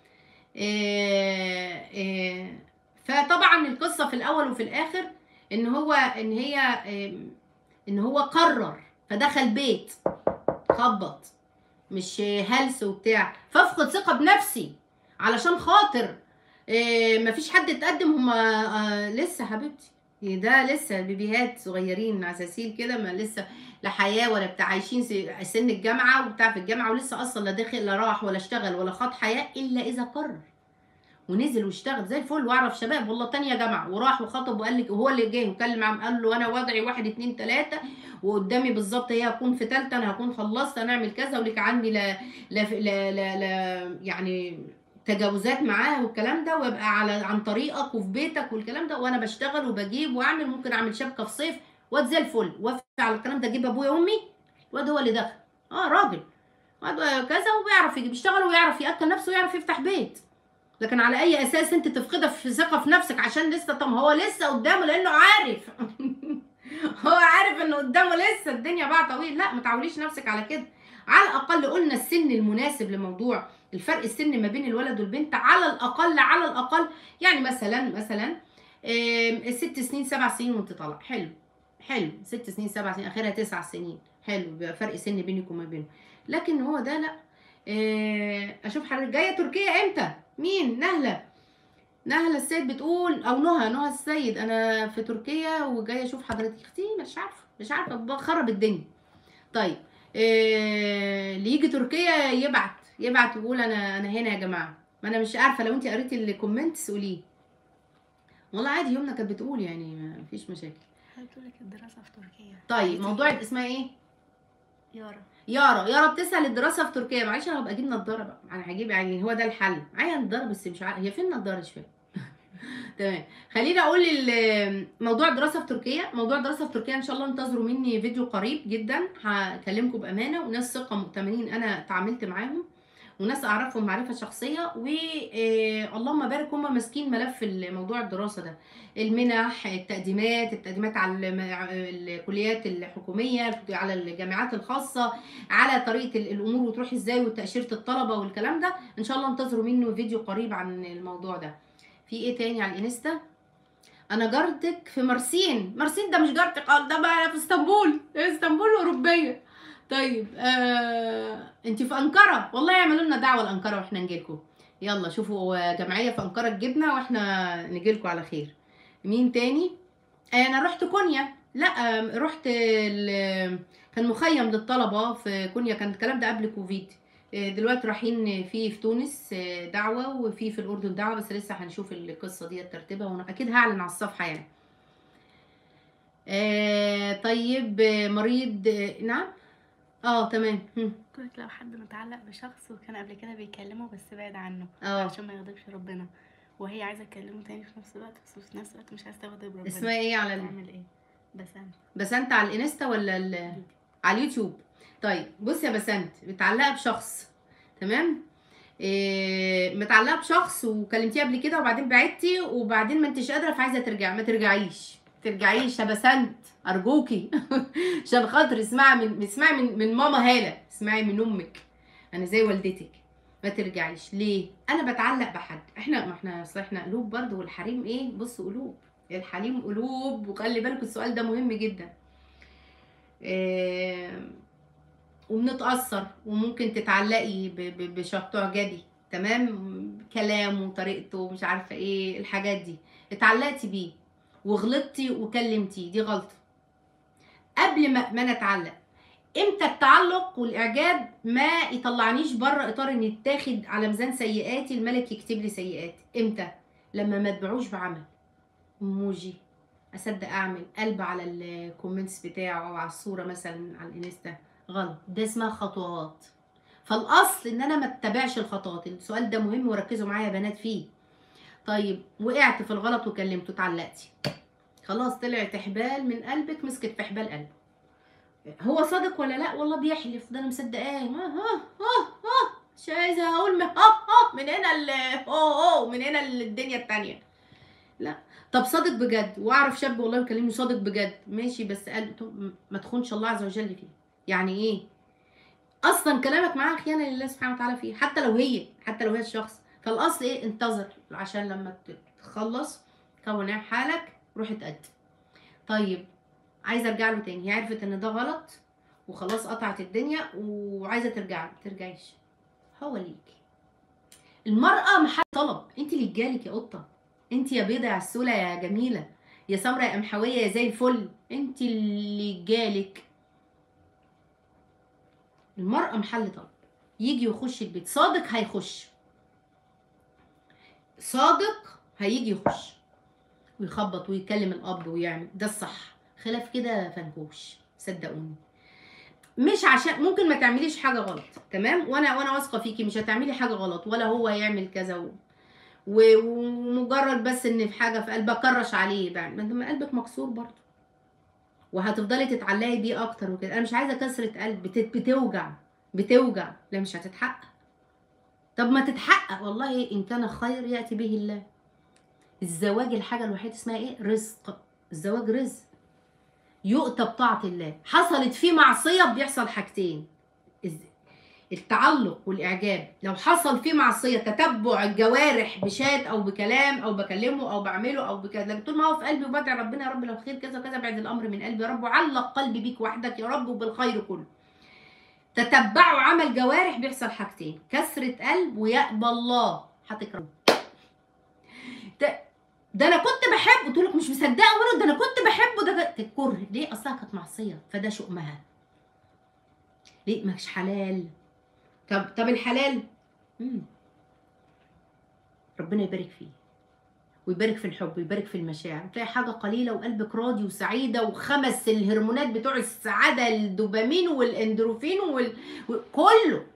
إيه إيه فطبعا القصه في الاول وفي الاخر ان هو ان هي إيه ان هو قرر فدخل بيت خبط مش هلس وبتاع فافقد ثقه بنفسي علشان خاطر إيه مفيش حد اتقدم هما آه لسه حبيبتي ده لسه بيبيهات صغيرين عساسيل كده ما لسه لا حياه ولا بتاع عايشين س- سن الجامعه وبتاع في الجامعه ولسه اصلا لا داخل لا راح ولا اشتغل ولا خد حياه الا اذا قرر ونزل واشتغل زي الفل واعرف شباب والله تانية جامعه وراح وخطب وقال لك وهو اللي جاي وكلم معاهم قال له انا وضعي واحد اتنين تلاته وقدامي بالظبط هي هكون في تالته انا هكون خلصت هنعمل كذا ولك عندي لا لا لا لا, لا يعني تجاوزات معاه والكلام ده ويبقى على عن طريقك وفي بيتك والكلام ده وانا بشتغل وبجيب واعمل ممكن اعمل شبكه في صيف واد زي الفل وافق على الكلام ده اجيب ابويا وامي الواد هو اللي دخل اه راجل واد كذا وبيعرف يجيب يشتغل ويعرف ياكل نفسه ويعرف يفتح بيت لكن على اي اساس انت تفقدها في ثقه في نفسك عشان لسه طب ما هو لسه قدامه لانه عارف هو عارف انه قدامه لسه الدنيا بقى طويل لا ما تعوليش نفسك على كده على الاقل قلنا السن المناسب لموضوع الفرق السن ما بين الولد والبنت على الاقل على الاقل يعني مثلا مثلا آم، ست سنين سبع سنين وانت طالع حلو حلو ست سنين سبع سنين اخرها تسع سنين حلو بيبقى فرق سن بينك وما بينه لكن هو ده لا آه، اشوف حضرتك جايه تركيا امتى مين نهله نهلة السيد بتقول او نهى نهى السيد انا في تركيا وجايه اشوف حضرتك اختي مش عارفه مش عارفه بخرب الدنيا طيب إيه اللي يجي تركيا يبعت يبعت ويقول انا انا هنا يا جماعه ما انا مش عارفه لو انت قريتي الكومنتس قوليه والله عادي يومنا كانت بتقول يعني ما فيش مشاكل بتقول لك الدراسة في تركيا طيب موضوع اسمها ايه يارا يارا يارا بتسأل الدراسة في تركيا معلش انا هبقى اجيب نضارة بقى انا هجيب يعني هو ده الحل معايا نضارة بس مش عارف هي فين النضارة مش فاهم تمام خليني اقول ال- موضوع الدراسة في تركيا موضوع الدراسة في تركيا ان شاء الله انتظروا مني فيديو قريب جدا هكلمكم بأمانة وناس ثقة مؤتمنين انا تعاملت معاهم وناس اعرفهم معرفة شخصية واللهم بارك هم ماسكين ملف موضوع الدراسة ده المنح التقديمات التقديمات على الم- الكليات الحكومية على الجامعات الخاصة على طريقه ال- الامور وتروح ازاي وتاشيره الطلبه والكلام ده ان شاء الله انتظروا منه فيديو قريب عن الموضوع ده في ايه تاني على الانستا انا جارتك في مرسين مرسين ده مش جارتك اه ده بقى في اسطنبول اسطنبول اوروبيه طيب آه... انت في انقره والله يعملوا لنا دعوه لانقره واحنا نجيلكم يلا شوفوا جمعيه في انقره تجيبنا واحنا نجيلكم على خير مين تاني آه، انا رحت كونيا لا آه، رحت ال... كان مخيم للطلبه في كونيا كان الكلام ده قبل كوفيد آه، دلوقتي رايحين في في تونس آه، دعوه وفي في الاردن دعوه بس لسه هنشوف القصه دي ترتيبها وانا اكيد هعلن على الصفحه يعني آه طيب آه، مريض آه، نعم اه تمام هم، قلت لك لو حد متعلق بشخص وكان قبل كده بيكلمه بس بعد عنه اه عشان ما يغضبش ربنا وهي عايزة تكلمه تاني في نفس الوقت بس في نفس الوقت مش عايزة تغضب ربنا اسمها ايه على ال... تعمل ايه بسنت بسنت على الانستا ولا ال... على اليوتيوب طيب بصي يا بسنت متعلقه بشخص تمام إيه متعلقه بشخص وكلمتيه قبل كده وبعدين بعدتي وبعدين ما انتش قادره فعايزه ترجعي ما ترجعيش ترجعيش يا بسنت ارجوكي عشان خاطر اسمعي من اسمعي من من ماما هاله اسمعي من امك انا زي والدتك ما ترجعيش ليه انا بتعلق بحد احنا ما احنا اصل احنا قلوب برضه والحريم ايه بصوا قلوب الحليم قلوب وخلي بالكوا السؤال ده مهم جدا إيه وبنتأثر وممكن تتعلقي ب- ب- بشخص تعجبي تمام كلامه طريقته مش عارفه ايه الحاجات دي اتعلقتي بيه وغلطتي وكلمتيه دي غلطه قبل ما ما نتعلق امتى التعلق والاعجاب ما يطلعنيش بره اطار ان يتاخد على ميزان سيئاتي الملك يكتب لي سيئات امتى لما ما اتبعوش بعمل ايموجي اصدق اعمل قلب على الكومنتس بتاعه او على الصوره مثلا على الانستا غلط ده اسمها خطوات فالاصل ان انا ما اتبعش الخطوات السؤال ده مهم وركزوا معايا يا بنات فيه طيب وقعت في الغلط وكلمته اتعلقتي خلاص طلعت حبال من قلبك مسكت في حبال قلبه هو صادق ولا لا والله بيحلف ده انا مصدقاه ها ها ها ها مش عايزه اقول ها ها من هنا ال اه اه من هنا الدنيا التانية لا طب صادق بجد واعرف شاب والله يكلمني صادق بجد ماشي بس قال طب ما تخونش الله عز وجل فيه يعني ايه اصلا كلامك معاه خيانه لله سبحانه وتعالى فيه حتى لو هي حتى لو هي الشخص فالاصل ايه انتظر عشان لما تخلص كون حالك روح اتقدم طيب عايزه ارجع له تاني هي عرفت ان ده غلط وخلاص قطعت الدنيا وعايزه ترجع له ترجعيش هو ليك المرأة محل طلب انت اللي جالك يا قطة انت يا بيضة يا عسولة يا جميلة يا سمرة يا قمحوية يا زي الفل انت اللي جالك المرأة محل طلب يجي ويخش البيت صادق هيخش صادق هيجي يخش ويخبط ويكلم الاب ويعمل ده الصح خلاف كده فنكوش صدقوني مش عشان ممكن ما تعمليش حاجه غلط تمام وانا وانا واثقه فيكي مش هتعملي حاجه غلط ولا هو يعمل كذا و... و- ومجرد بس ان في حاجه في قلبك كرش عليه بقى ما انت ما قلبك مكسور برضه وهتفضلي تتعلقي بيه اكتر وكده انا مش عايزه كسره قلب بت... بتوجع بتوجع لا مش هتتحقق طب ما تتحقق والله ان كان خير ياتي به الله الزواج الحاجه الوحيده اسمها ايه رزق الزواج رزق يؤتى بطاعه الله حصلت فيه معصيه بيحصل حاجتين الز- التعلق والاعجاب لو حصل فيه معصيه تتبع الجوارح بشات او بكلام او بكلمه او بعمله او بكذا لكن طول ما هو في قلبي وبدعي ربنا يا رب لو خير كذا وكذا بعد الامر من قلبي يا رب وعلق قلبي بيك وحدك يا رب وبالخير كله تتبعوا عمل جوارح بيحصل حاجتين كسرة قلب ويقبل الله هتكرهه ده ده انا كنت بحبه تقول لك مش مصدقه مرة ده انا كنت بحبه ده كان- الكره ليه اصلها كانت معصيه فده شؤمها ليه مش حلال طب طب الحلال مم. ربنا يبارك فيه ويبارك في الحب ويبارك في المشاعر تلاقي حاجه قليله وقلبك راضي وسعيده وخمس الهرمونات بتوع السعاده الدوبامين والاندروفين وال... وكله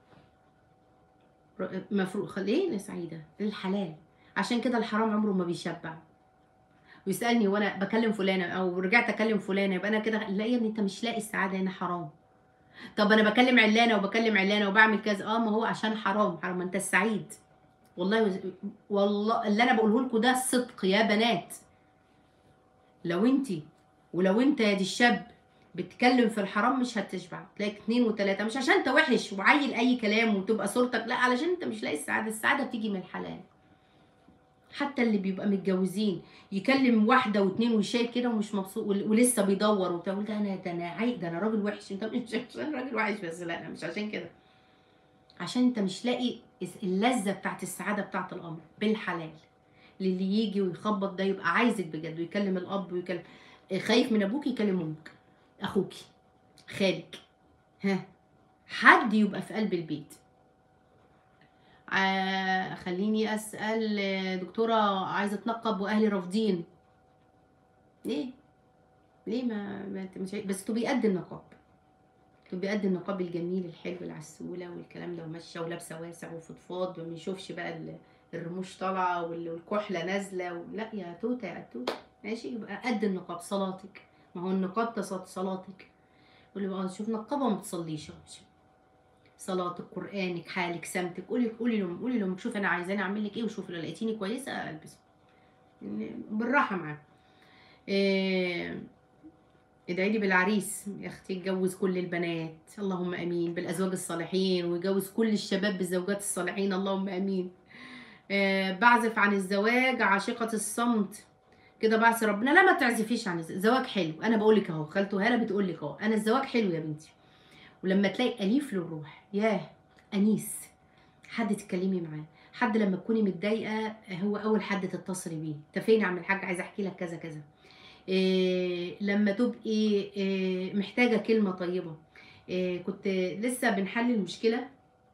مفروض خليني سعيده الحلال عشان كده الحرام عمره ما بيشبع ويسالني وانا بكلم فلانه او رجعت اكلم فلانه يبقى انا كده لا يا ابني انت مش لاقي السعاده هنا حرام طب انا بكلم علانه وبكلم علانه وبعمل كذا اه ما هو عشان حرام حرام ما انت السعيد والله والله اللي انا بقوله لكم ده الصدق يا بنات لو انت ولو انت يا دي الشاب بتتكلم في الحرام مش هتشبع تلاقي اتنين وتلاته مش عشان انت وحش وعيل اي كلام وتبقى صورتك لا علشان انت مش لاقي السعاده السعاده بتيجي من الحلال حتى اللي بيبقى متجوزين يكلم واحده واتنين وشايف كده ومش مبسوط ول- ولسه بيدور وبتاع يقول ده انا ده انا عاي ده انا راجل وحش انت مش عشان راجل وحش بس لا انا مش عشان كده عشان انت مش لاقي اللذه بتاعت السعاده بتاعت الامر بالحلال اللي يجي ويخبط ده يبقى عايزك بجد ويكلم الاب ويكلم خايف من ابوك يكلم امك اخوكي خالك ها حد يبقى في قلب البيت آه خليني اسال آه، دكتوره عايزه اتنقب واهلي رافضين ليه ليه ما, ما انت مش عاي- بس تبقي قد النقاب تبقي قد النقاب الجميل الحلو العسوله والكلام ده وماشيه ولابسه واسع وفضفاض وما يشوفش بقى ال- الرموش طالعه وال- والكحله نازله و... لا يا توته يا توته ماشي يبقى قد النقاب صلاتك ما هو النقاب ده ص- صلاتك واللي بقى شوف نقابه ما تصليش أهو. صلاتك قرانك حالك سمتك قولي قولي لهم قولي لهم شوف انا عايزاني اعمل لك ايه وشوف لو لقيتيني كويسه البسه يعني بالراحه معاه إيه ادعي لي بالعريس يا اختي يتجوز كل البنات اللهم امين بالازواج الصالحين ويجوز كل الشباب بالزوجات الصالحين اللهم امين آه بعزف عن الزواج عاشقة الصمت كده بعصي ربنا لا ما تعزفيش عن الزواج الزواج حلو انا بقول لك اهو خالته هاله بتقول لك اهو انا الزواج حلو يا بنتي ولما تلاقي اليف للروح ياه انيس حد تتكلمي معاه حد لما تكوني متضايقه هو اول حد تتصلي بيه انت فين يا عم الحاج عايزه احكي لك كذا كذا إيه لما تبقي إيه محتاجه كلمه طيبه إيه كنت لسه بنحل المشكله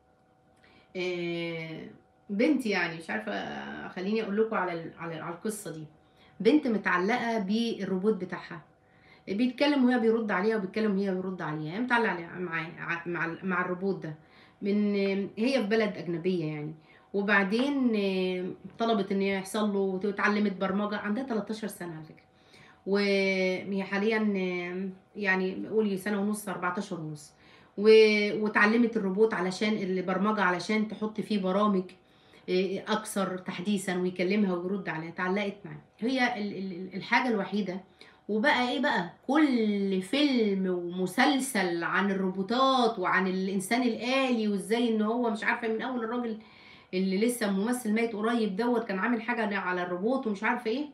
إيه بنتي يعني مش عارفه خليني اقول لكم على ال- على على القصه دي بنت متعلقه بالروبوت بتاعها بيتكلم وهي بيرد عليها وبيتكلم وهي بيرد عليها هي متعلقه عليها معاه ع- مع ال- مع الروبوت ده من هي في بلد اجنبيه يعني وبعدين آه، طلبت ان هي يحصل له اتعلمت برمجه عندها 13 سنه على فكره وهي حاليا آه، يعني قولي سنه ونص 14 ونص و- واتعلمت الروبوت علشان البرمجه علشان تحط فيه برامج آه، اكثر تحديثا ويكلمها ويرد عليها اتعلقت معاه هي ال- ال- الحاجه الوحيده وبقى ايه بقى كل فيلم ومسلسل عن الروبوتات وعن الانسان الالي وازاي ان هو مش عارفه من اول الراجل اللي لسه ممثل ميت قريب دوت كان عامل حاجه على الروبوت ومش عارفه ايه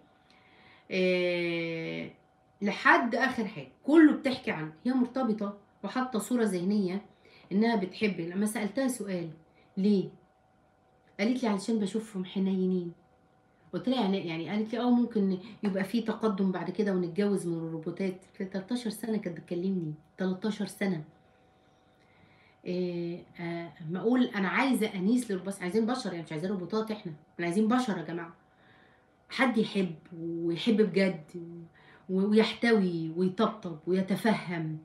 إيه لحد اخر حاجه كله بتحكي عنه هي مرتبطه وحاطه صوره ذهنيه انها بتحب لما سالتها سؤال ليه قالت لي علشان بشوفهم حنينين قلت لها يعني يعني قالت لي اه ممكن يبقى في تقدم بعد كده ونتجوز من الروبوتات قلت لها 13 سنه كانت بتكلمني 13 سنه إيه آه ما اقول انا عايزه انيس للبس عايزين بشر يعني مش عايزين روبوتات احنا احنا عايزين بشر يا جماعه حد يحب ويحب بجد و- ويحتوي ويطبطب ويتفهم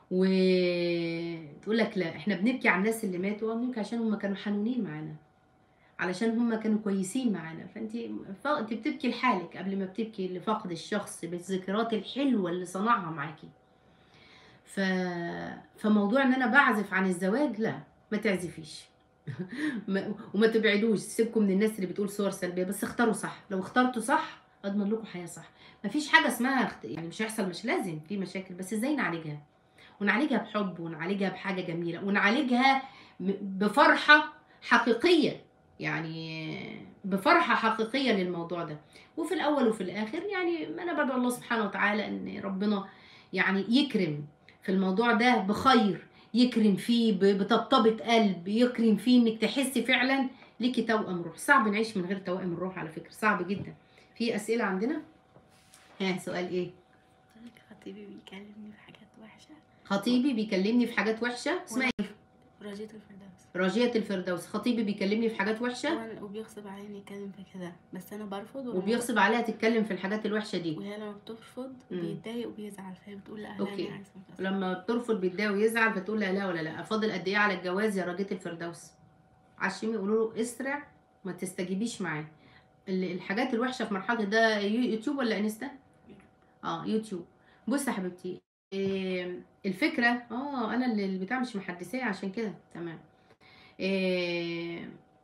وتقول لك لا احنا بنبكي على الناس اللي ماتوا اه بنبكي عشان هم كانوا حنونين معانا علشان هم كانوا كويسين معانا فانت ف- انت بتبكي لحالك قبل ما بتبكي لفقد الشخص بالذكريات الحلوه اللي صنعها معاكي ف... فموضوع ان انا بعزف عن الزواج لا ما تعزفيش ما- وما تبعدوش سيبكم من الناس اللي بتقول صور سلبيه بس اختاروا صح لو اخترتوا صح اضمن لكم حياه صح مفيش حاجه اسمها اخت... يعني مش هيحصل مش لازم في مشاكل بس ازاي نعالجها ونعالجها بحب ونعالجها بحاجه جميله ونعالجها م- بفرحه حقيقيه يعني بفرحه حقيقيه للموضوع ده وفي الاول وفي الاخر يعني انا بدعو الله سبحانه وتعالى ان ربنا يعني يكرم في الموضوع ده بخير يكرم فيه ب- بطبطبة قلب يكرم فيه انك تحسي فعلا ليكي توأم روح صعب نعيش من غير توأم الروح على فكره صعب جدا في اسئله عندنا ها سؤال ايه خطيبي بيكلمني في حاجات وحشه خطيبي بيكلمني في حاجات وحشه اسمها ايه رجيت الفردوس راجية الفردوس خطيبي بيكلمني في حاجات وحشه وأنا- وبيغصب عليا يتكلم في كده بس انا برفض ولما- وبيغصب عليها تتكلم في الحاجات الوحشه دي وهي لما بترفض مم. بيتضايق وبيزعل فهي بتقول لاهلها أوكي. انا عايزه كذا. لما بترفض بيتضايق ويزعل فتقول لا لا ولا لا فاضل قد ايه على الجواز يا راجية الفردوس عشان يقولوا له اسرع ما تستجيبيش معاه ال- الحاجات الوحشه في مرحله ده يو- يوتيوب ولا انستا اه يوتيوب بص يا حبيبتي إيه الفكره اه انا اللي البتاع مش محدثاه عشان كده تمام إيه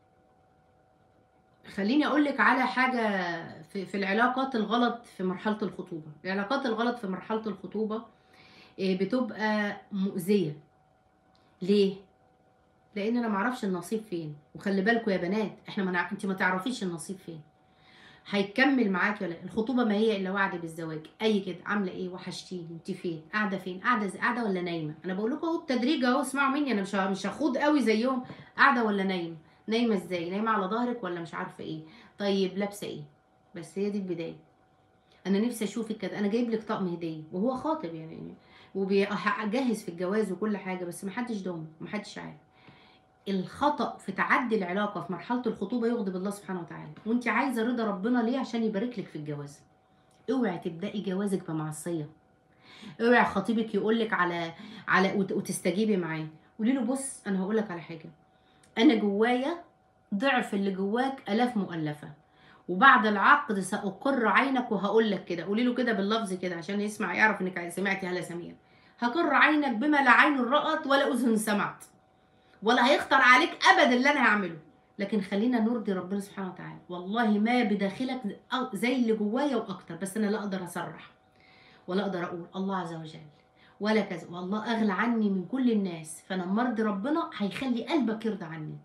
خليني اقول لك على حاجه في, في العلاقات الغلط في مرحله الخطوبه العلاقات الغلط في مرحله الخطوبه إيه بتبقى مؤذيه ليه لان انا معرفش النصيب فين وخلي بالكم يا بنات احنا ما نع... انت ما تعرفيش النصيب فين هيكمل معاكي ولا الخطوبه ما هي الا وعد بالزواج اي كده عامله ايه وحشتيني انت فين قاعده فين قاعده زي- قاعده ولا نايمه انا بقول لكم اهو التدريج اهو اسمعوا مني انا مش ه- مش هخوض قوي زيهم قاعده ولا نايمه نايمه ازاي نايمه على ظهرك ولا مش عارفه ايه طيب لابسه ايه بس هي دي البدايه انا نفسي اشوفك كده انا جايب لك طقم هديه وهو خاطب يعني وبيجهز في الجواز وكل حاجه بس محدش ضامن محدش عارف الخطأ في تعدي العلاقة في مرحلة الخطوبة يغضب الله سبحانه وتعالى وانت عايزة رضا ربنا ليه عشان يبارك لك في الجواز اوعي تبدأي جوازك بمعصية اوعي خطيبك يقولك على على وت- وتستجيبي معاه قولي له بص انا هقول لك على حاجة انا جوايا ضعف اللي جواك الاف مؤلفة وبعد العقد سأقر عينك وهقول لك كده قولي له كده باللفظ كده عشان يسمع يعرف انك سمعتي هلا سمير هقر عينك بما لا عين رأت ولا أذن سمعت ولا هيخطر عليك ابدا اللي انا هعمله لكن خلينا نرضي ربنا سبحانه وتعالى والله ما بداخلك أو- زي اللي جوايا واكتر بس انا لا اقدر اصرح ولا اقدر اقول الله عز وجل ولا كذا والله اغلى عني من كل الناس فانا لما ارضي ربنا هيخلي قلبك يرضى عني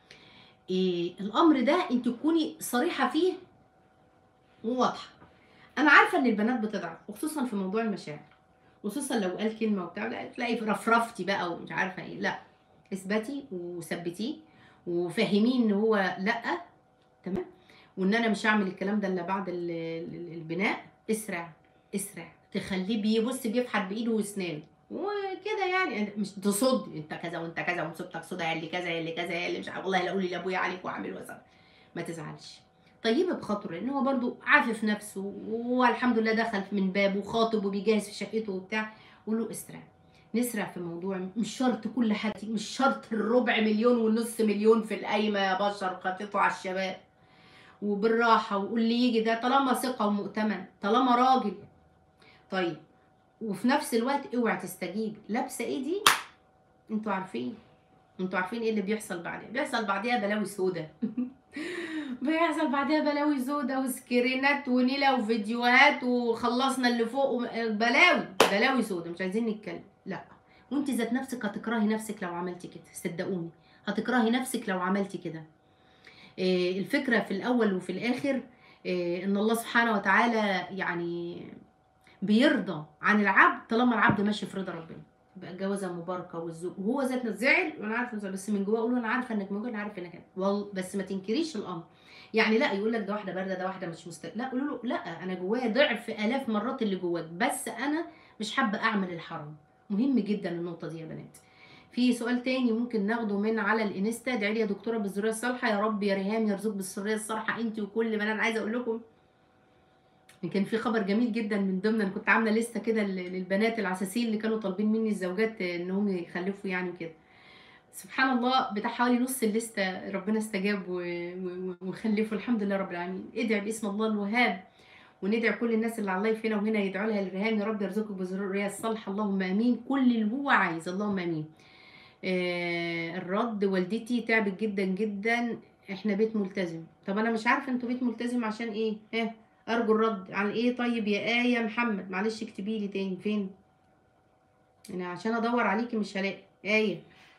إيه الامر ده انت تكوني صريحه فيه وواضحه انا عارفه ان البنات بتضعف وخصوصا في موضوع المشاعر خصوصا لو قال كلمه وبتاع لا تلاقي رفرفتي بقى ومش عارفه ايه لا اثبتي وثبتيه وفهميه ان هو لا تمام وان انا مش هعمل الكلام ده الا بعد ال- ال- البناء اسرع اسرع تخليه بيبص بيفحت بايده واسنانه وكده يعني مش تصد انت كذا وانت كذا ومصيبتك صدى يا اللي كذا يا اللي كذا يا اللي مش عارف والله لا قولي لابويا عليك واعمل واسوي ما تزعلش طيبه بخاطره لان هو برضو عافف نفسه والحمد لله دخل من بابه وخاطب وبيجهز في شقته وبتاع قول له اسرع نسرع في موضوع مش شرط كل حاجه مش شرط الربع مليون والنص مليون في القايمه يا بشر خطيته على الشباب وبالراحه واللي يجي ده طالما ثقه ومؤتمن طالما راجل طيب وفي نفس الوقت اوعى تستجيب لابسه ايه دي انتوا عارفين انتوا عارفين ايه اللي بيحصل بعدين بيحصل بعديها بلاوي سودا بيحصل بعديها بلاوي سودا وسكرينات ونيلة وفيديوهات وخلصنا اللي فوق وم- بلاوي بلاوي سودا مش عايزين نتكلم لا وانت ذات نفسك هتكرهي نفسك لو عملتي كده صدقوني هتكرهي نفسك لو عملتي كده إيه الفكرة في الأول وفي الآخر إيه إن الله سبحانه وتعالى يعني بيرضى عن العبد طالما العبد ماشي في رضا ربنا يبقى الجوازه مباركه والزوج وهو ذات نفسه زعل وانا عارفه إنه زعل، بس من جواه اقول له انا عارفه انك موجود انا عارفه انك هنا. وال... بس ما تنكريش الامر يعني لا يقول لك ده واحده بارده ده واحده مش مست لا قولوا له لا انا جوايا ضعف الاف مرات اللي جواك بس انا مش حابه اعمل الحرام مهم جدا النقطه دي يا بنات في سؤال تاني ممكن ناخده من على الانستا ادعي لي يا دكتوره بالذريه الصالحه يا رب يا ريهام يرزقك بالذريه الصالحه انت وكل ما انا عايزه اقول لكم كان في خبر جميل جدا من ضمن انا كنت عامله لسته كده لل- للبنات العساسين اللي كانوا طالبين مني الزوجات انهم يخلفوا يعني وكده سبحان الله بتاع حوالي نص الليسته ربنا استجاب و- و- وخلفوا الحمد لله رب العالمين ادعي باسم الله الوهاب وندعي كل الناس اللي على اللايف هنا وهنا يدعوا لها الرهان يا رب يرزقك بالذريه الصالحه اللهم امين كل اللي هو عايز اللهم امين آه الرد والدتي تعبت جدا جدا احنا بيت ملتزم طب انا مش عارفه انتوا بيت ملتزم عشان ايه ها ارجو الرد عن ايه طيب يا ايه محمد معلش اكتبي لي تاني فين انا عشان ادور عليكي مش هلاقي ايه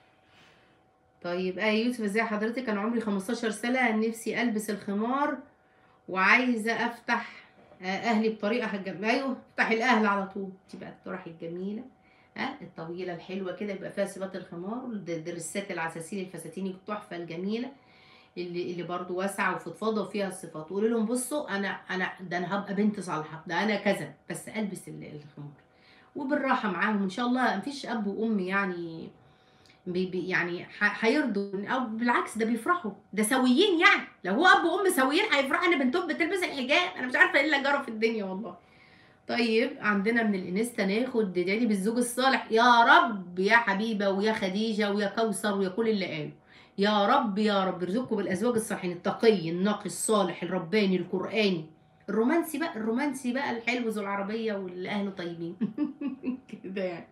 طيب ايه يوسف ازاي حضرتك انا عمري 15 سنه نفسي البس الخمار وعايزه افتح آه، اهلي بطريقه هجم ايوه افتحي الاهل على طول تبقى الطرح الجميله ها الطويله الحلوه كده يبقى فيها صفات الخمار الدرسات العساسين الفساتين التحفه الجميله اللي اللي برضو واسعه وفضفاضه وفيها الصفات وقولوا لهم بصوا انا انا ده انا هبقى بنت صالحه ده انا كذا بس البس ال- الخمار وبالراحه معاهم ان شاء الله مفيش اب وام يعني بي بي يعني ح- هيرضوا او بالعكس ده بيفرحوا ده سويين يعني لو هو اب وام سويين هيفرحوا ان بنتهم بتلبس الحجاب انا مش عارفه ايه اللي جرى في الدنيا والله طيب عندنا من الانستا ناخد ادعي بالزوج الصالح يا رب يا حبيبه ويا خديجه ويا كوثر ويا كل اللي قالوا يا رب يا رب ارزقكم بالازواج الصالحين التقي النقي الصالح الرباني القراني الرومانسي بقى الرومانسي بقى الحلو ذو العربيه واللي اهله طيبين كده يعني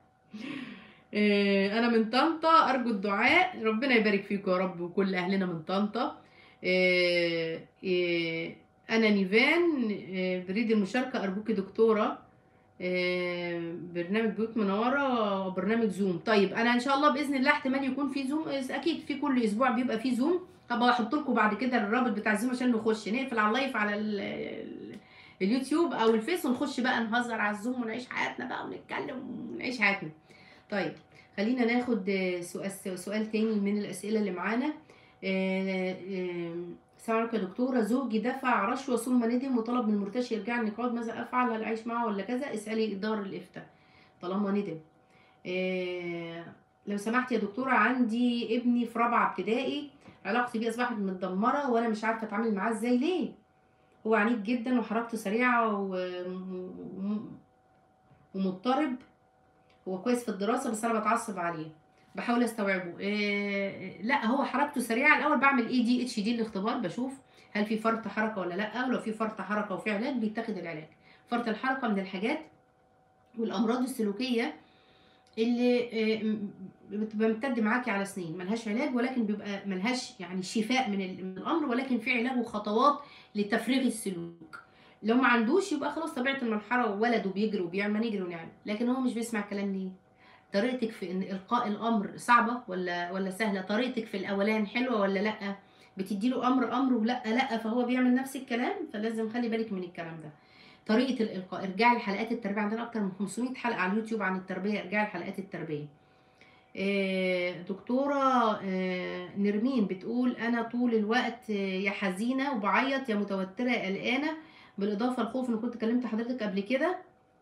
إيه، انا من طنطا ارجو الدعاء ربنا يبارك فيكم يا رب وكل اهلنا من طنطا إيه، إيه، انا نيفان إيه، بريد المشاركه ارجوك دكتوره إيه، برنامج بيوت منوره وبرنامج زوم طيب انا ان شاء الله باذن الله احتمال يكون في زوم اكيد في كل اسبوع بيبقى في زوم هبقى احط لكم بعد كده الرابط بتاع الزوم عشان نخش نقفل على اللايف على ال- ال- اليوتيوب او الفيس ونخش بقى نهزر على الزوم ونعيش حياتنا بقى ونتكلم ونعيش حياتنا طيب خلينا ناخد آه، سؤال سؤال تاني من الاسئله اللي معانا آه، آه، السلام عليكم يا دكتوره زوجي دفع رشوه ثم ندم وطلب من المرتشي يرجع النقاط ماذا افعل هل اعيش معه ولا كذا اسالي دار الافتاء طالما ندم آه، لو سمحت يا دكتوره عندي ابني في رابعه ابتدائي علاقتي بيه اصبحت متدمره وانا مش عارفه اتعامل معاه ازاي ليه هو عنيف جدا وحركته سريعه و- وم- ومضطرب هو كويس في الدراسه بس انا بتعصب عليه بحاول استوعبه إيه لا هو حركته سريعه الاول بعمل اي دي اتش دي الاختبار بشوف هل في فرط حركه ولا لا ولو في فرط حركه وفي علاج بيتاخد العلاج فرط الحركه من الحاجات والامراض السلوكيه اللي إيه، م- بتبقى ممتد معاكي على سنين ملهاش علاج ولكن بيبقى ملهاش يعني شفاء من ال- من الامر ولكن في علاج وخطوات لتفريغ السلوك لو ما عندوش يبقى خلاص طبيعه المرحله ولد وبيجري وبيعمل نجري ونعمل لكن هو مش بيسمع كلام ليه طريقتك في ان القاء الامر صعبه ولا ولا سهله طريقتك في الاولان حلوه ولا لا بتدي له امر امر ولا لا فهو بيعمل نفس الكلام فلازم خلي بالك من الكلام ده طريقه الالقاء ارجعي لحلقات التربيه عندنا اكتر من 500 حلقه على اليوتيوب عن التربيه ارجعي لحلقات التربيه آه، دكتورة آه، نرمين بتقول أنا طول الوقت آه، يا حزينة وبعيط يا متوترة يا قلقانة بالإضافة لخوف إن كنت كلمت حضرتك قبل كده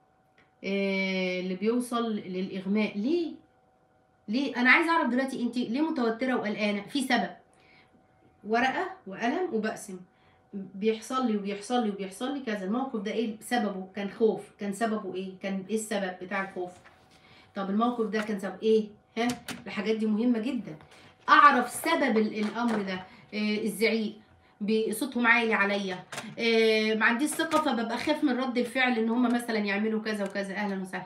آه، اللي بيوصل للإغماء ليه؟ ليه؟ أنا عايزة أعرف دلوقتي أنت ليه متوترة وقلقانة؟ في سبب ورقة وقلم وبقسم بيحصل لي وبيحصل لي وبيحصل لي كذا الموقف ده ايه سببه كان خوف كان سببه ايه كان ايه السبب بتاع الخوف طب الموقف ده كان سبب ايه ها الحاجات دي مهمة جدا اعرف سبب ال- الامر ده إيه الزعيق بصوتهم عالي عليا إيه ما عنديش ثقة فببقى خايف من رد الفعل ان هم مثلا يعملوا كذا وكذا اهلا وسهلا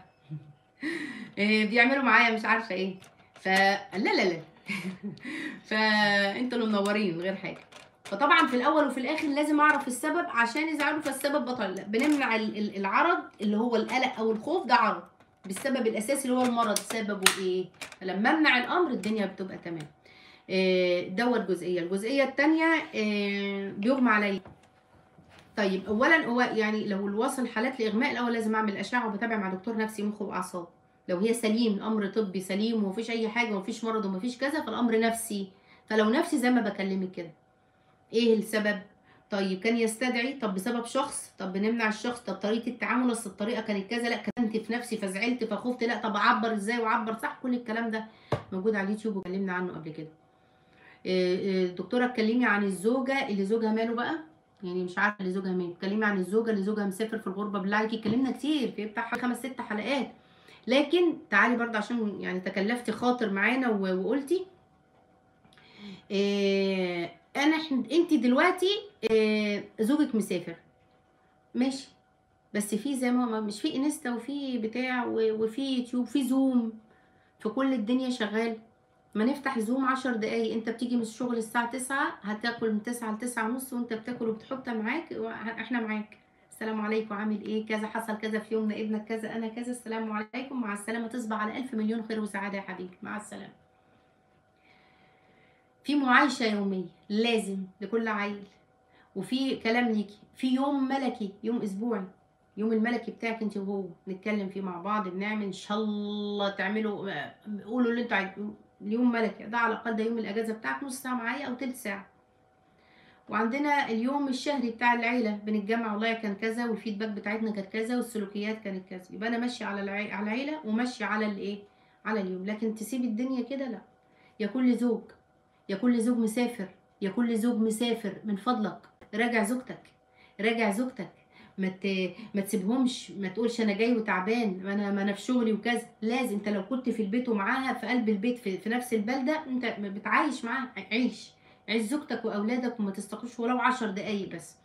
إيه بيعملوا معايا مش عارفة ايه ف لا لا لا فانتوا اللي منورين غير حاجة فطبعا في الاول وفي الاخر لازم اعرف السبب عشان اذا عرف السبب بطل لا بنمنع ال- ال- العرض اللي هو القلق او الخوف ده عرض بالسبب الاساسي اللي هو المرض سببه ايه لما امنع الامر الدنيا بتبقى تمام آه، دوت جزئيه الجزئيه الثانيه بيغمى عليا طيب اولا هو يعني لو الوصل حالات لاغماء الاول لازم اعمل اشعه وبتابع مع دكتور نفسي مخ واعصاب لو هي سليم الامر طبي سليم ومفيش اي حاجه ومفيش مرض ومفيش كذا فالامر نفسي فلو نفسي زي ما بكلمك كده ايه السبب طيب كان يستدعي طب بسبب شخص طب بنمنع الشخص طب طريقه التعامل اصل الطريقه كانت كذا لا كنت في نفسي فزعلت فخفت لا طب اعبر ازاي واعبر صح كل الكلام ده موجود على اليوتيوب واتكلمنا عنه قبل كده إيه إيه، الدكتوره اتكلمي عن الزوجه اللي زوجها ماله بقى يعني مش عارفه اللي زوجها ماله اتكلمي عن الزوجه اللي زوجها مسافر في الغربه بالله عليكي اتكلمنا كتير في بتاع خمس ست حلقات لكن تعالي برضه عشان يعني تكلفتي خاطر معانا و- وقلتي إيه انا إحنا- انت دلوقتي إيه زوجك مسافر ماشي بس في زي ما ما- مش في انستا وفي بتاع و- وفي يوتيوب في زوم في كل الدنيا شغال ما نفتح زوم عشر دقايق انت بتيجي من الشغل الساعة تسعة هتاكل من تسعة لتسعة ونص وانت بتاكل وبتحطها معاك وه- احنا معاك السلام عليكم عامل ايه كذا حصل كذا في يومنا ابنك كذا انا كذا السلام عليكم مع السلامة تصبح على الف مليون خير وسعادة يا حبيبي مع السلامة في معايشة يومية لازم لكل عيل وفي كلام ليكي في يوم ملكي يوم اسبوعي يوم الملكي بتاعك انت وهو نتكلم فيه مع بعض بنعمل ان شاء الله تعملوا قولوا اللي انتوا عايزين اليوم ملكي ده على الاقل ده يوم الاجازه بتاعك نص ساعه معايا او تلت ساعه وعندنا اليوم الشهري بتاع العيله بنتجمع والله كان كذا والفيدباك بتاعتنا كانت كذا والسلوكيات كانت كذا يبقى انا ماشيه على العي... على العيله وماشيه على الايه على اليوم لكن تسيب الدنيا كده لا يا كل زوج يا كل زوج مسافر يا كل زوج مسافر من فضلك راجع زوجتك راجع زوجتك ما ت... ما تسيبهمش ما تقولش انا جاي وتعبان ما انا ما انا في شغلي وكذا لازم انت لو كنت في البيت ومعاها في قلب البيت في, في نفس البلده انت بتعايش معاها عيش عيش زوجتك واولادك وما تستقوش ولو عشر دقايق بس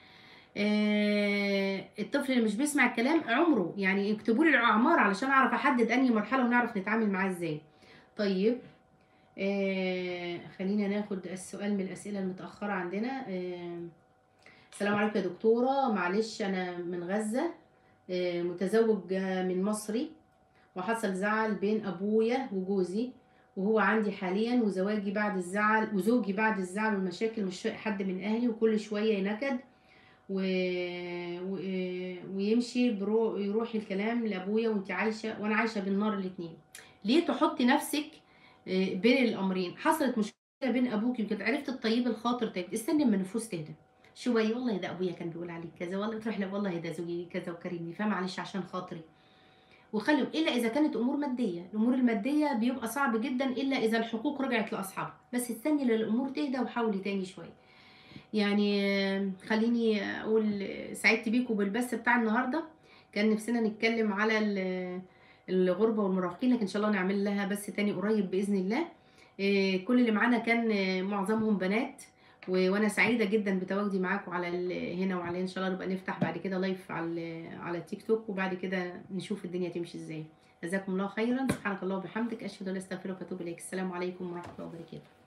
آه الطفل اللي مش بيسمع الكلام عمره يعني اكتبوا لي الاعمار علشان اعرف احدد انهي مرحله ونعرف نتعامل معاه ازاي طيب آه خلينا ناخد السؤال من الاسئله المتاخره عندنا آه السلام عليكم يا دكتوره معلش انا من غزه آه متزوج من مصري وحصل زعل بين ابويا وجوزي وهو عندي حاليا وزواجي بعد الزعل وزوجي بعد الزعل والمشاكل مش طايق حد من اهلي وكل شويه ينكد و... و... ويمشي برو... يروح الكلام لابويا وانت عايشه وانا عايشه بالنار الاتنين ليه تحطي نفسك بين الامرين حصلت مشكله بين ابوك يمكن عرفت الطيب الخاطر طيب استني اما النفوس تهدى شويه والله ده ابويا كان بيقول عليك كذا والله تروح له والله ده زوجي كذا وكريمني فمعلش عشان خاطري وخلوا الا اذا كانت امور ماديه الامور الماديه بيبقى صعب جدا الا اذا الحقوق رجعت لاصحابها بس استني للامور تهدى وحاولي تاني شويه يعني خليني اقول سعدت بيكم بالبث بتاع النهارده كان نفسنا نتكلم على الغربه والمراهقين لكن ان شاء الله نعمل لها بث تاني قريب باذن الله كل اللي معانا كان معظمهم بنات وانا سعيده جدا بتواجدي معاكم على هنا وعلى ان شاء الله نبقى نفتح بعد كده لايف على على التيك توك وبعد كده نشوف الدنيا تمشي ازاي جزاكم الله خيرا سبحانك الله وبحمدك اشهد ان لا اله الا انت استغفرك واتوب اليك السلام عليكم ورحمه الله وبركاته